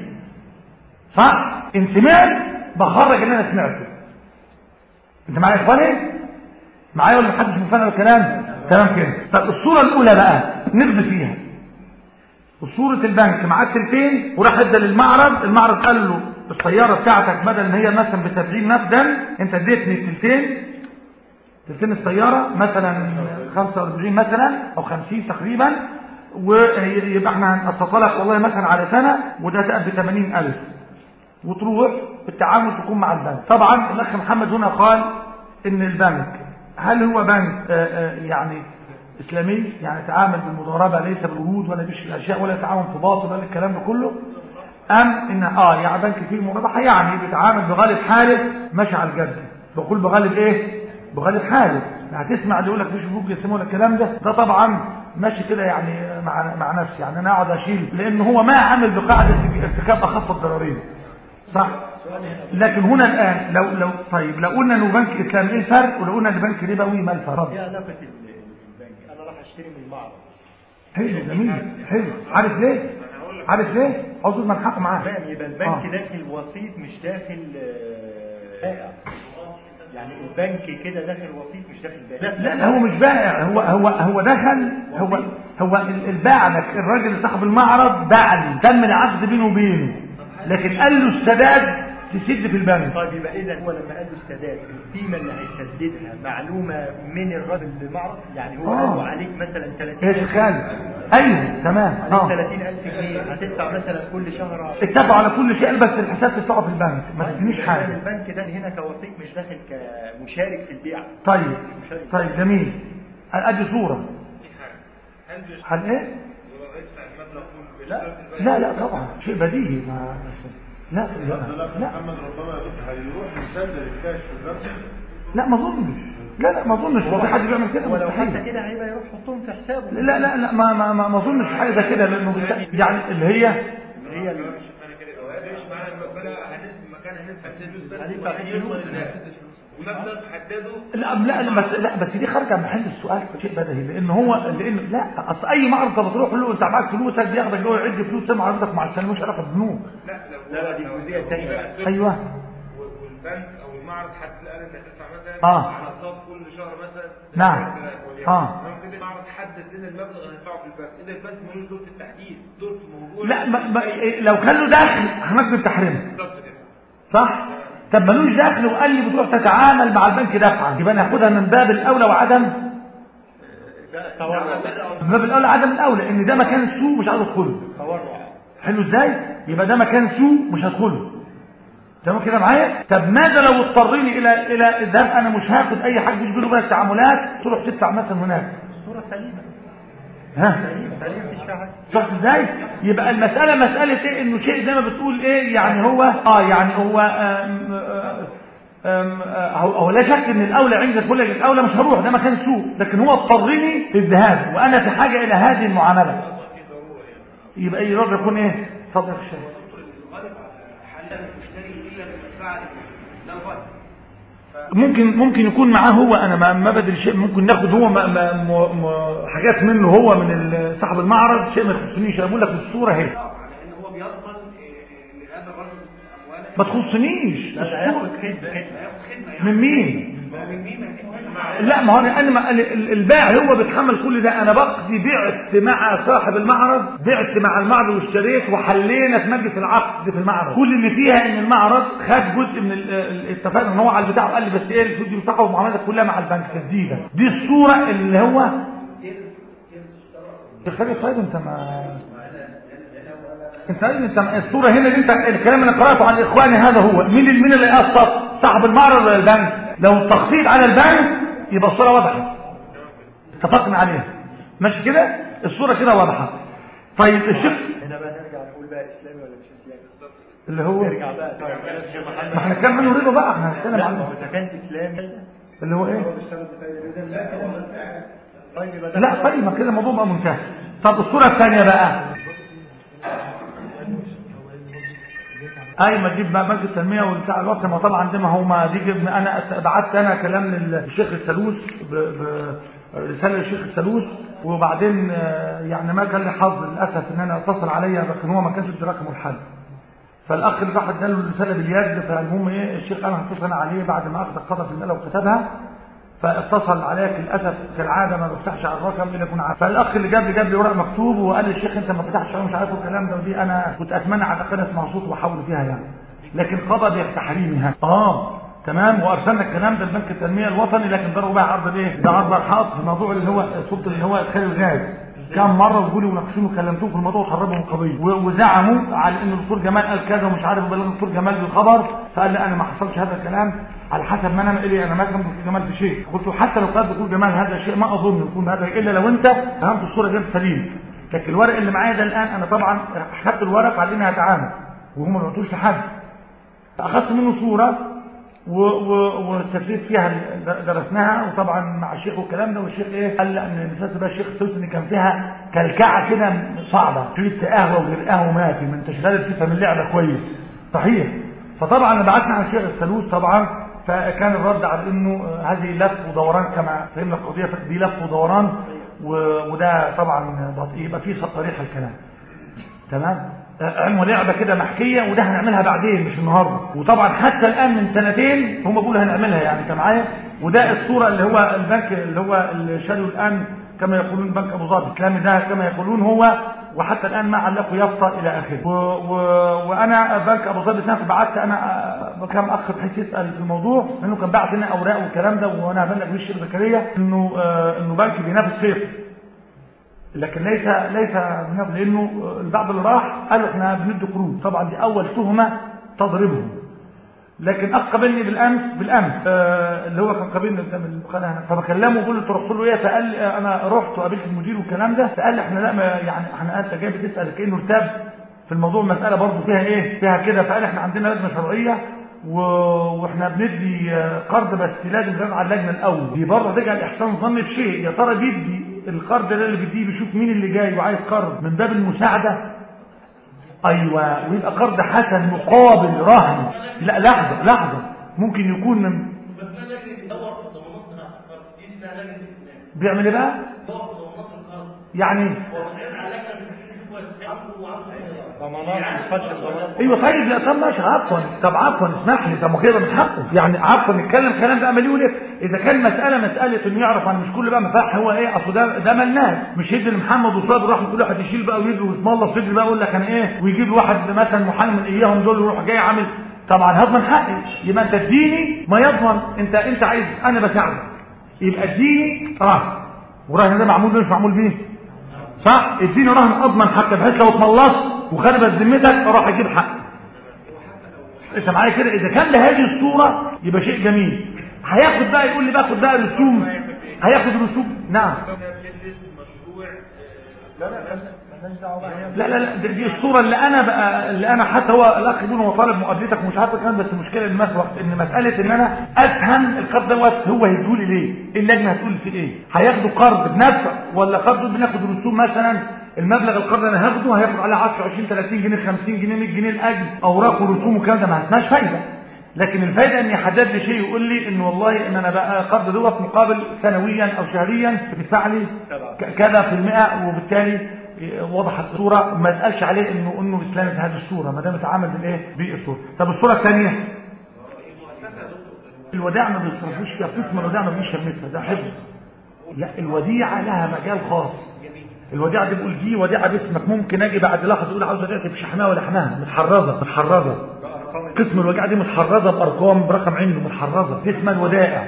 S1: صح ان سمعت بخرج اللي انا سمعته انت معايا يا اخواني معايا ولا محدش مفهم الكلام تمام كده طب الصوره الاولى بقى نقضي فيها وصورة البنك معاه التلتين وراح ادى للمعرض المعرض قال له السيارة بتاعتك بدل ما هي مثلا ب 70 نقدا انت اديتني التلتين تلتين السيارة مثلا 45 مثلا او 50 تقريبا ويبقى احنا هنقسط لك والله مثلا على سنة وده تقب ب 80000 وتروح التعامل تكون مع البنك طبعا الاخ محمد هنا قال ان البنك هل هو بنك آه، آه، يعني اسلامي يعني تعامل بالمضاربه ليس بالورود ولا بيش الاشياء ولا تعاون في باطل ولا الكلام ده كله ام ان اه يعني بنك فيه مرابحه يعني بيتعامل بغالب حاله ماشي على الجد بقول بغالب ايه بغالب حاله يعني هتسمع اللي يقول لك مش بوك يسموه ولا الكلام ده ده طبعا ماشي كده يعني مع مع نفسي يعني انا اقعد اشيل لان هو ما عامل بقاعده ارتكاب اخف الضررين صح لكن هنا الان لو لو طيب لو قلنا انه بنك اسلامي ايه الفرق ولو قلنا ان بنك ربوي ما الفرق
S4: ايه علاقه ال- البنك انا راح اشتري من المعرض
S1: حلو جميل حلو عارف ليه عارف ليه عاوز من حقه معاه
S4: تمام يبقى البنك
S1: آه.
S4: داخل وسيط مش داخل آه، بائع يعني البنك كده داخل وسيط مش داخل بائع
S1: لا لا هو مش بائع هو هو هو دخل هو هو ال- الباع لك الراجل اللي صاحب المعرض باع لي تم العقد بينه وبينه لكن قال له السداد تسد في البنك
S4: طيب يبقى اذا هو لما قال له السداد القيمه اللي هيسددها معلومه من الراجل المعرض يعني هو
S1: آه.
S4: قال له عليك مثلا 30
S1: ايش خالد ايوه تمام
S4: عليك
S1: اه
S4: 30000 جنيه هتدفع مثلا كل شهر
S1: اتفقوا على كل شيء بس الحساب تدفعه في البنك ما تدينيش
S4: يبقى إذن
S1: حاجه
S4: البنك ده هنا كوسيط مش داخل كمشارك في البيع
S1: طيب طيب جميل ادي صوره هل ايه
S4: لا
S1: لا لا طبعا شيء بديهي ما لا لا
S3: لا
S1: لا,
S3: محمد ربما هيروح يسدد الكاش في البنك
S1: لا ما اظنش لا لا ما اظنش هو في حد بيعمل كده
S4: ولو حتى
S1: مستحيل
S4: كده هيبقى يروح يحطهم في حسابه
S1: لا لا لا ما ما ما ما اظنش حاجه زي كده لانه بالت- يعني اللي هي
S4: هي اللي
S5: ليش معانا المقبلة هنسب مكان هندفع فلوس بس
S4: هندفع فيه فلوس.
S5: ومبلغ حدده
S1: لا لا لا، بس لا بس دي خارجه عن محل السؤال شيء بديهي لان هو لان لا اصل اي معرض انت بتروح له انت معاك فلوسك بياخدك جوه يعد فلوس سمع عرضك مع السلامه مش علاقه ببنوك
S5: لا لو
S4: لا لا دي الجزئيه الثانيه بقى
S1: ايوه
S5: والبنك او المعرض حد قال انك تدفع مثلا
S1: آه.
S5: على صف كل شهر مثلا
S1: نعم.
S5: وليكن.
S1: آه.
S5: تمام المعرض حدد لنا المبلغ اللي هندفعه في البنك اذا البنك ملوش دور في التحديد دور في موضوع
S1: لا ما ما لو كان له دخل هنكتب تحريمه
S5: بالظبط كده
S1: صح طب ملوش دخل وقال لي بتروح تتعامل مع البنك دفعا يبقى ناخدها من باب الاولى وعدم
S4: تورع
S1: من باب الاولى عدم الاولى ان ده مكان سوء مش عايز ادخله
S4: تورع
S1: حلو ازاي يبقى ده مكان سوء مش هدخله تمام كده معايا طب ماذا لو اضطرني الى الى الذهاب انا مش هاخد اي حاجه مش بينه وبين التعاملات تروح تدفع مثلا هناك
S4: الصورة سليمة
S1: ها
S4: سليمة سليمة مفيش فيها حاجة
S1: صح ازاي يبقى المساله مساله ايه انه شيء زي ما بتقول ايه يعني هو اه يعني هو آم آم آم آه، هو هو لا شك ان الاولى عندك كل الاولى مش هروح ده مكان سوء لكن هو اضطرني للذهاب وانا في حاجه الى هذه المعامله يبقى اي رد يكون ايه صدق الشيء
S5: الغالب حاليا المشتري الا بالفعل لا غالب
S1: ممكن ممكن يكون معاه هو انا ما ما بدري شيء ممكن ناخد هو ما ما ما ما حاجات منه هو من ال- صاحب المعرض شيء ما يخصنيش أنا بقول لك الصوره اهي
S5: على ان هو بيضمن إيه، لهذا الرجل امواله
S1: ما تخصنيش
S4: لا ده هياخد خدمة خدمة
S5: هياخد خدمه يعني
S1: من مين
S5: من مين ما يكون
S1: لا ما هو انا أنا ما- ال- ال- البائع هو بيتحمل كل ده انا بقضي بعت مع صاحب المعرض بعت مع المعرض واشتريت وحلينا في مجلس العقد في المعرض كل اللي فيها ان المعرض خد جزء من ال- ال- اتفقنا ان هو على البتاع وقال لي بس ايه الفلوس دي بتاعه والمعاملات كلها مع البنك تسديده دي الصوره اللي هو تخلي طيب انت ما انت انت الصوره هنا دي انت الكلام اللي قراته عن اخواني هذا هو مين اللي مين اللي يقسط صاحب المعرض ولا البنك لو التخطيط على البنك يبقى الصوره واضحه اتفقنا عليها ماشي كده الصوره كده واضحه طيب الشق
S4: هنا بقى نرجع نقول بقى اسلامي ولا مش اسلامي
S1: اللي هو
S4: نرجع بقى طيب بلاش الشيخ محمد
S1: ما احنا كان عنه رضا بقى احنا هنتكلم
S4: لا ما هو
S1: عنه
S4: اذا كان اسلامي
S1: اللي هو ايه
S4: طيب يبقى ده
S1: لا طيب ما كده الموضوع بقى منتهي طب الصوره الثانيه بقى اي ما تجيب بقى بنك التنميه والبتاع الوقت ما طبعا عندما هو ما دي جبن انا بعت انا كلام للشيخ السلوس ب- برساله للشيخ السلوس وبعدين آه، يعني ما كان لي حظ للاسف ان انا اتصل عليا لكن هو ما كانش ادى رقمه الحل فالاخ اللي راح اداله الرساله باليد فالمهم ايه الشيخ انا هتصل أنا عليه بعد ما اخذ القدر في الماله وكتبها فاتصل عليك للاسف كالعاده ما بفتحش على الرقم الا يكون عارف فالاخ اللي جاب لي جاب لي ورق مكتوب وقال لي الشيخ انت ما فتحتش عليه مش عارف الكلام ده ودي انا كنت اتمنى على الاقل اسمع صوت واحاول فيها يعني لكن قضى بتحريمها اه تمام وارسلنا الكلام ده لبنك التنميه الوطني لكن ضربوا بقى عرض ايه ده عرض الحائط في الموضوع اللي هو صوت اللي هو ادخال الغاز كم مره وجولي وناقشوني وكلمتوه في الموضوع وخرجوا من القضيه و- وزعموا على ان الدكتور جمال قال كذا ومش عارف بلغ الدكتور جمال بالخبر فقال لا انا ما حصلش هذا الكلام على حسب ما انا قال انا ما كان دكتور جمال في شيء قلت له حتى لو قال دكتور جمال هذا الشيء ما اظن يكون هذا الا لو انت فهمت الصوره غير سليم لكن الورق اللي معايا ده الان انا طبعا اخذت الورق على اني هتعامل وهم ما بعتوش لحد فاخذت منه صوره و- و- واستفيد فيها ال- درسناها وطبعا مع الشيخ والكلام ده والشيخ ايه قال لا ان الاساس بقى الشيخ السوسي ان كان فيها كلكعه كده صعبه شريط قهوه وغير قهوه ما في ما انتش غالب تفهم اللعبه كويس صحيح فطبعا بعتنا على الشيخ السلوس طبعا فكان الرد على انه آه، هذه لف ودوران كما فهمنا القضيه دي لف ودوران و- وده طبعا بطيء يبقى فيه صريح الكلام تمام علم لعبة كده محكية وده هنعملها بعدين مش النهاردة وطبعا حتى الآن من سنتين هم بيقولوا هنعملها يعني انت معايا وده الصورة اللي هو البنك اللي هو اللي شالوا الآن كما يقولون بنك أبو ظبي الكلام ده كما يقولون هو وحتى الآن ما علقوا يافطة إلى آخره و... و... وأنا بنك أبو ظبي سنة بعت أنا كم أخ بحيث يسأل في الموضوع لأنه كان بعت لنا أوراق والكلام ده وأنا هبلغ بيه الشيخ زكريا إنه آه، إنه بنك بينافس فيصل لكن ليس ليس بنفس لانه البعض اللي راح قالوا احنا بندي قروض طبعا دي اول تهمه تضربهم لكن اخ قابلني بالامس بالامس آه اللي هو كان قابلني قدام القناه فبكلمه بقول له انت رحت له ايه فقال لي آه، انا رحت وقابلت المدير والكلام ده فقال لي احنا لا ما يعني احنا انت جاي بتسال كانه ارتاب في الموضوع المساله برضه فيها ايه فيها كده فقال احنا عندنا لجنه شرعيه و... واحنا بندي آه، قرض بس لازم نراجع على اللجنه الاول دي بره تجعل احسان ظن بشيء يا ترى بيدي القرض ده اللي بيديه بيشوف مين اللي جاي وعايز قرض من باب المساعده ايوه ويبقى قرض حسن مقابل رهن لا لحظه لحظه ممكن يكون من
S5: بس ما لجنه تدور في الضمانات بتاعت القرض دي اسمها لجنه الاسلام
S1: بيعمل ايه بقى
S5: تدور في ضمانات القرض
S1: يعني
S5: هو بيتعرض على لجنه بتشوف هو
S4: ضمانات مفشل ضمانات
S1: ايوه طيب لا طب ماشي عفوا طب عفوا اسمح لي طب ما كده من حقه يعني عفوا نتكلم كلام بقى مليون ليه اذا كان مساله مساله انه يعرف انا مش كل بقى مفاح هو ايه اصل ده ده ملناش مش يدي لمحمد وصاد يروح كل واحد يشيل بقى ويجري ويتملص يجري بقى يقول لك انا ايه ويجيب واحد مثلا محامي من اياهم دول يروح جاي عامل طبعا هضمن حقي يبقى انت اديني ما يضمن انت انت عايز انا بساعدك يبقى اديني رهن ورهن ده معمول بيه مش معمول بيه صح اديني رهن اضمن حقي بحيث لو اتملصت وخربت ذمتك اروح اجيب حقي انت معايا كده اذا كان بهذه الصوره يبقى شيء جميل هياخد بقى يقول لي باخد بقى رسوم هياخد رسوم نعم لا لا لا دي, دي الصورة اللي انا بقى اللي انا حتى هو الاخ يقول هو طالب مقابلتك ومش عارف الكلام بس المشكله ان مثلا وقت ان مساله ان انا افهم القرض دوت هو هيدولي ليه اللجنه هتقول في ايه هياخدوا قرض بنفع ولا قرض بناخد رسوم مثلا المبلغ القرض اللي انا هاخده هياخد عليه 10 20 30 جنيه 50 جنيه 100 جنيه الاجر اوراق ورسوم والكلام ده ما هتناش فايده لكن الفايده ان يحدد لي شيء يقول لي ان والله ان انا بقى قرض دوت مقابل سنويا او شهريا بتدفع لي ك- كذا في المئة وبالتالي وضحت الصورة ما تقالش عليه انه انه اسلامي في هذه الصورة ما دام اتعامل بالايه بالصورة طب الصورة الثانية الوديعة ما بيصرفوش فيها قسم الوديعة ما بيجيش شمتها ده حفظ لا الوديعة لها مجال خاص الوديعة دي بقول دي وديعة باسمك ممكن اجي بعد لحظة تقول عاوز وديعتي بشحنها ولحنها متحرزة متحرزة قسم الوديعة دي متحرزة بارقام برقم عنده متحرزة دي اسمها الودائع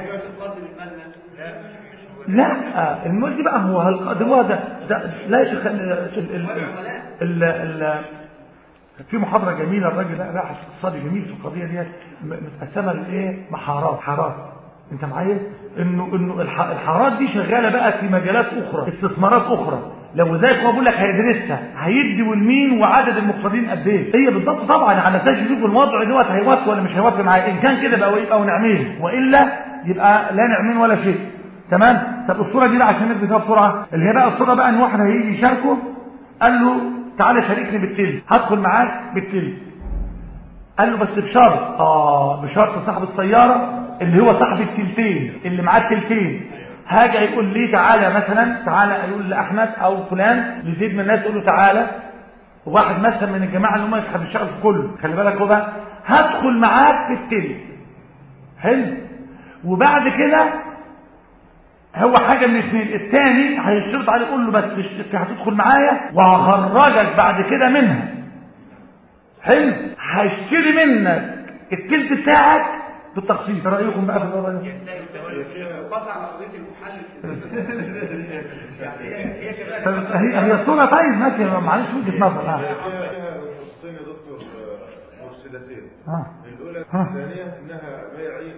S1: لا المول دي بقى هو هل- ده هو ده, ده لا يا شيخ ال- ال- ال- ال- ال- كانت في محاضرة جميلة الراجل ده راح اقتصادي جميل في القضية دي متقسمة لايه محارات حارات انت معايا انه انه الح- الحارات دي شغالة بقى في مجالات اخرى استثمارات اخرى لو ذلك هو بقول لك هيدرسها هيدي والمين وعدد المقترضين قد ايه هي بالضبط طبعا على اساس يشوف الوضع دوت هيوافق ولا مش هيوافق معايا ان كان كده بقى يبقى ونعمين والا يبقى لا نعمين ولا شيء تمام طب الصوره دي بقى عشان نبدا فيها بسرعه اللي هي بقى الصوره بقى ان واحد هيجي يشاركه قال له تعالى شاركني بالتلت هدخل معاك بالتلت قال له بس بشرط اه بشرط صاحب السياره اللي هو صاحب التلتين اللي معاه التلتين هاجي يقول لي تعالى مثلا تعالى يقول لاحمد او فلان لزيد من الناس يقول له تعالى واحد مثلا من الجماعه اللي هم يسحب الشغل في كله خلي بالك هو بقى هدخل معاك في التلت حلو وبعد كده هو حاجة من اثنين الثاني هيشترط عليه يقول له بس مش- هتدخل معايا وهخرجك بعد كده منها حلو هشتري منك التلت بتاعك بالتقسيط إيه رايكم بقى في الموضوع ده
S5: قطع على قضيه المحل يعني هي هي كمان
S1: طب هي هي الصورة طيب ماشي معلش وجهة نظر اه
S3: فيها فيها نقطتين يا دكتور آه، مفسدتين
S1: اه
S3: الاولى
S1: ها.
S3: الثانيه انها بيع عين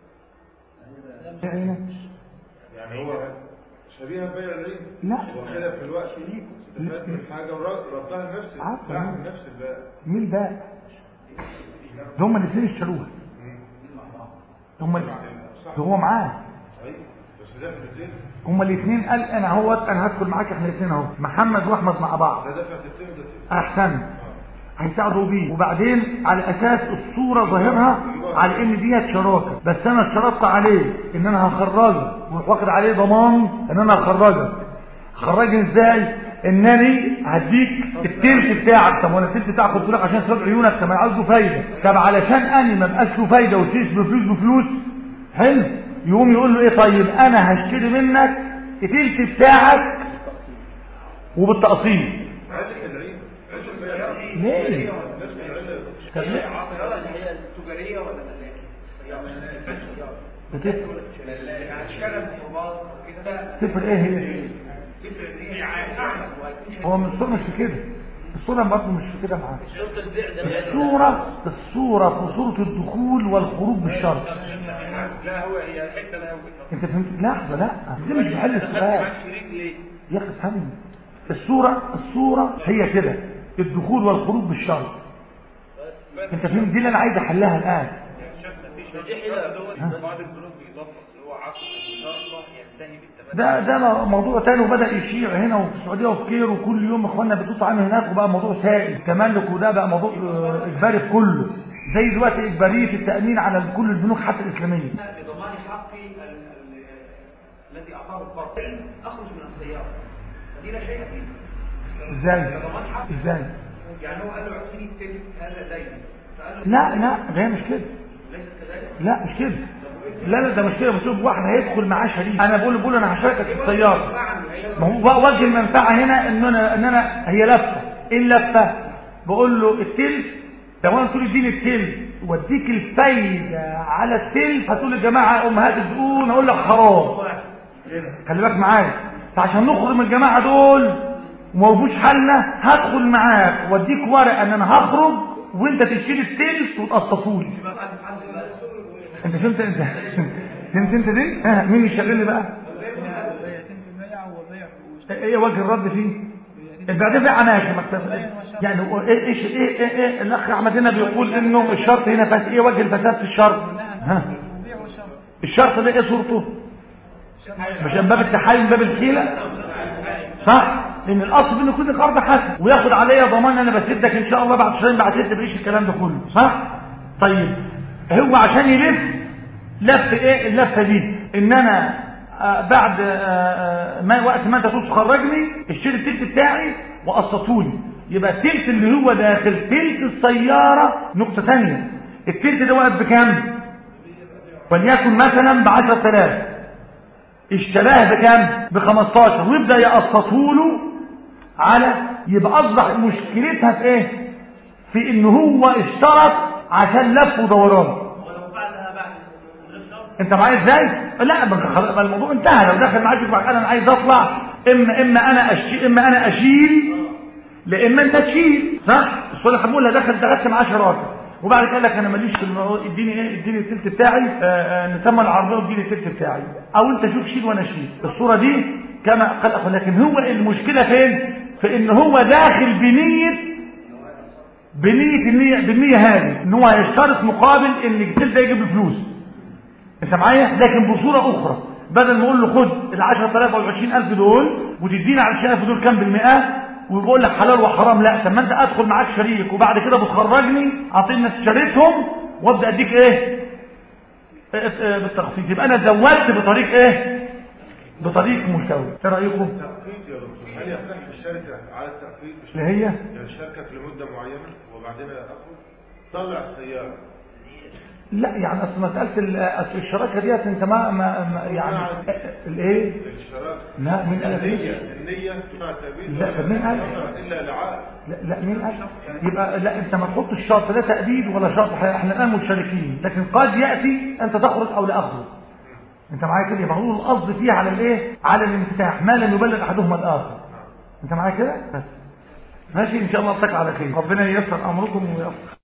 S3: يعني هو شبيهه ببيع العين
S1: لا.
S3: واخدها في الوقت استفاد من حاجه وردها لنفس
S1: عفوا.
S3: باع من نفس البائع
S1: مين بقى ده هما الاثنين اشتروها هما ال- ده هو معاه
S3: ايوه بس ده في الدين
S1: هما الاثنين قال انا اهوت انا هدخل معاك احنا الاثنين اهو محمد واحمد مع بعض
S3: ده دفع الدين وده الدين.
S1: احسن هيساعدوا بيه وبعدين على اساس الصوره ظاهرها على ان ديت شراكه بس انا اشترطت عليه ان انا هخرجه ويروح واخد عليه ضمان ان انا هخرجك خرجني ازاي انني هديك التلت بتاعك طب وانا التلت بتاعك قلت لك عشان سبب عيونك طب انا عاوزه فايده طب علشان اني ما بقاش له فايده وتقيس بفلوس بفلوس حلو يقوم يقول له ايه طيب انا هشتري منك التلت بتاعك وبالتقسيط
S3: عدة العين عدة البيع
S1: ليه
S3: نفس العلة
S1: طب ليه
S5: السياره اللي هي التجاريه ولا الملاكي؟
S1: بتفرق
S5: يعني اشكال الحمار كده
S1: تفرق ايه هي
S5: تفرق دي اعمل وهيكون
S1: هو من الصورة مش في كده الصورة برضه مش في كده معاه
S5: شرط البيع ده
S1: الصورة الصورة في صورة الدخول والخروج بالشرط
S5: لا هو هي الحته لا هو
S1: انت فهمت لحظة لا دي مش محل السؤال
S5: شريك ليه؟
S1: يا اخي فهمني الصورة الصورة هي كده الدخول والخروج بالشرط انت فهمت دي اللي انا عايز احلها الان
S5: دي حيله بعض البنوك بيضبط اللي هو عقد المشارطه ينتهي بالتبادل
S1: ده ده موضوع تاني وبدأ يشيع هنا وفي السعودية وفي كير وكل يوم اخواننا بيتصلوا عنه هناك وبقى موضوع سائل تملك وده بقى موضوع آه، اجباري في كله زي دلوقتي اجبارية التأمين على كل البنوك حتى الإسلامية
S5: لضمان حقي ال- ال- الذي اعطاه القرض اخرج من السياره فدي لا شيء فيه
S1: ازاي ازاي
S5: يعني هو قال له اعطيني التلت هذا دايما فقال له
S1: لا لا ده هي مش كده
S5: ليس كذلك
S1: لا مش كده لا لا ده مش كده مكتوب واحد هيدخل معاه شريك انا بقول بقول انا هشاركك في السياره ما هو وجه المنفعه هنا ان انا ان انا هي لفه ايه اللفه بقول له التلت لو انا قلت له اديني التلت واديك الفايده على التلت هتقول للجماعه امهات الدقون اقول لك حرام خلي بالك معايا فعشان نخرج من الجماعه دول وما فيهوش حالنا هدخل معاك واديك ورقه ان انا هخرج وانت تشيل التلت وتقسطوا لي انت فهمت انت فهمت انت دي ها مين اللي شغال لي بقى ايه وجه الرد فيه بعدين في عناك مكتب يعني هو ايه ايش ايه ايه, إيه الاخ احمد هنا بيقول انه الشرط هنا فات ايه وجه الفساد في الشرط ها الشرط ده ايه صورته مش من باب التحايل من باب الحيله صح لان الاصل انه كل قرض حسن وياخد عليا ضمان انا بسدك ان شاء الله بعد شهرين بعد ست بعيش الكلام ده كله صح طيب هو عشان يلف لف ايه اللفه دي ان انا آه بعد آه آه ما وقت ما انت تقول تخرجني اشتري التلت بتاعي وقسطولي يبقى التلت اللي هو داخل تلت السياره نقطه ثانيه التلت ده واقف بكام وليكن مثلا ب 10000 اشتراه بكام ب 15 ويبدا يقسطه له على يبقى اصبح مشكلتها في ايه في ان هو اشترط عشان لف ودوران انت معايا ازاي لا ما الموضوع انتهى لو دخل معاك يبقى انا عايز اطلع اما اما انا اشيل اما انا اشيل لا اما انت تشيل صح الصالح بقول دخل دخلت معاه شراكه وبعد كده قال لك انا ماليش في الموضوع اديني ايه اديني التلت بتاعي نسمى العربيه واديني التلت بتاعي او انت شوف شيل وانا اشيل الصوره دي كما قال اخو لكن هو المشكله فين في ان هو داخل بنيه بنيه النيه بالنيه هذه ان هو هيشترط مقابل ان التلت ده يجيب له فلوس انت معايا لكن بصوره اخرى بدل ما اقول له خد ال 10000 او ال 20000 دول وتديني على ال 20000 دول كام بالمئه ويقول لك حلال وحرام لا طب ما انت ادخل معاك شريك وبعد كده بتخرجني اعطيني الناس اشتريتهم وابدا اديك ايه بالتخفيض يبقى انا زودت بطريق ايه بطريق مساوي ايه رايكم
S3: تخفيض يا دكتور هل يحتاج الشركه على التخفيض مش
S1: اللي هي
S3: يعني الشركه في لمده معينه وبعدين اخد طلع السياره
S1: لا يعني اصل مساله ال- أصل الشراكه ديت انت ما, ما, ما يعني الايه
S3: الاشتراك
S1: لا مين قال
S3: النية
S1: كده؟
S3: النية تبع تأبيد
S1: لا، طب مين قال؟
S3: إلا لعقد
S1: لا, لا مين قال يبقى لا انت ما تحطش شرط لا تأبيد ولا شرط حياة. احنا الان مشتركين لكن قد ياتي انت تخرج او لا اخرج انت معايا كده يبقى هو القصد فيه على الايه على الانفتاح ما لم يبلغ احدهما الاخر انت معايا كده بس ماشي ان شاء الله اتقى على خير ربنا ييسر امركم وييسر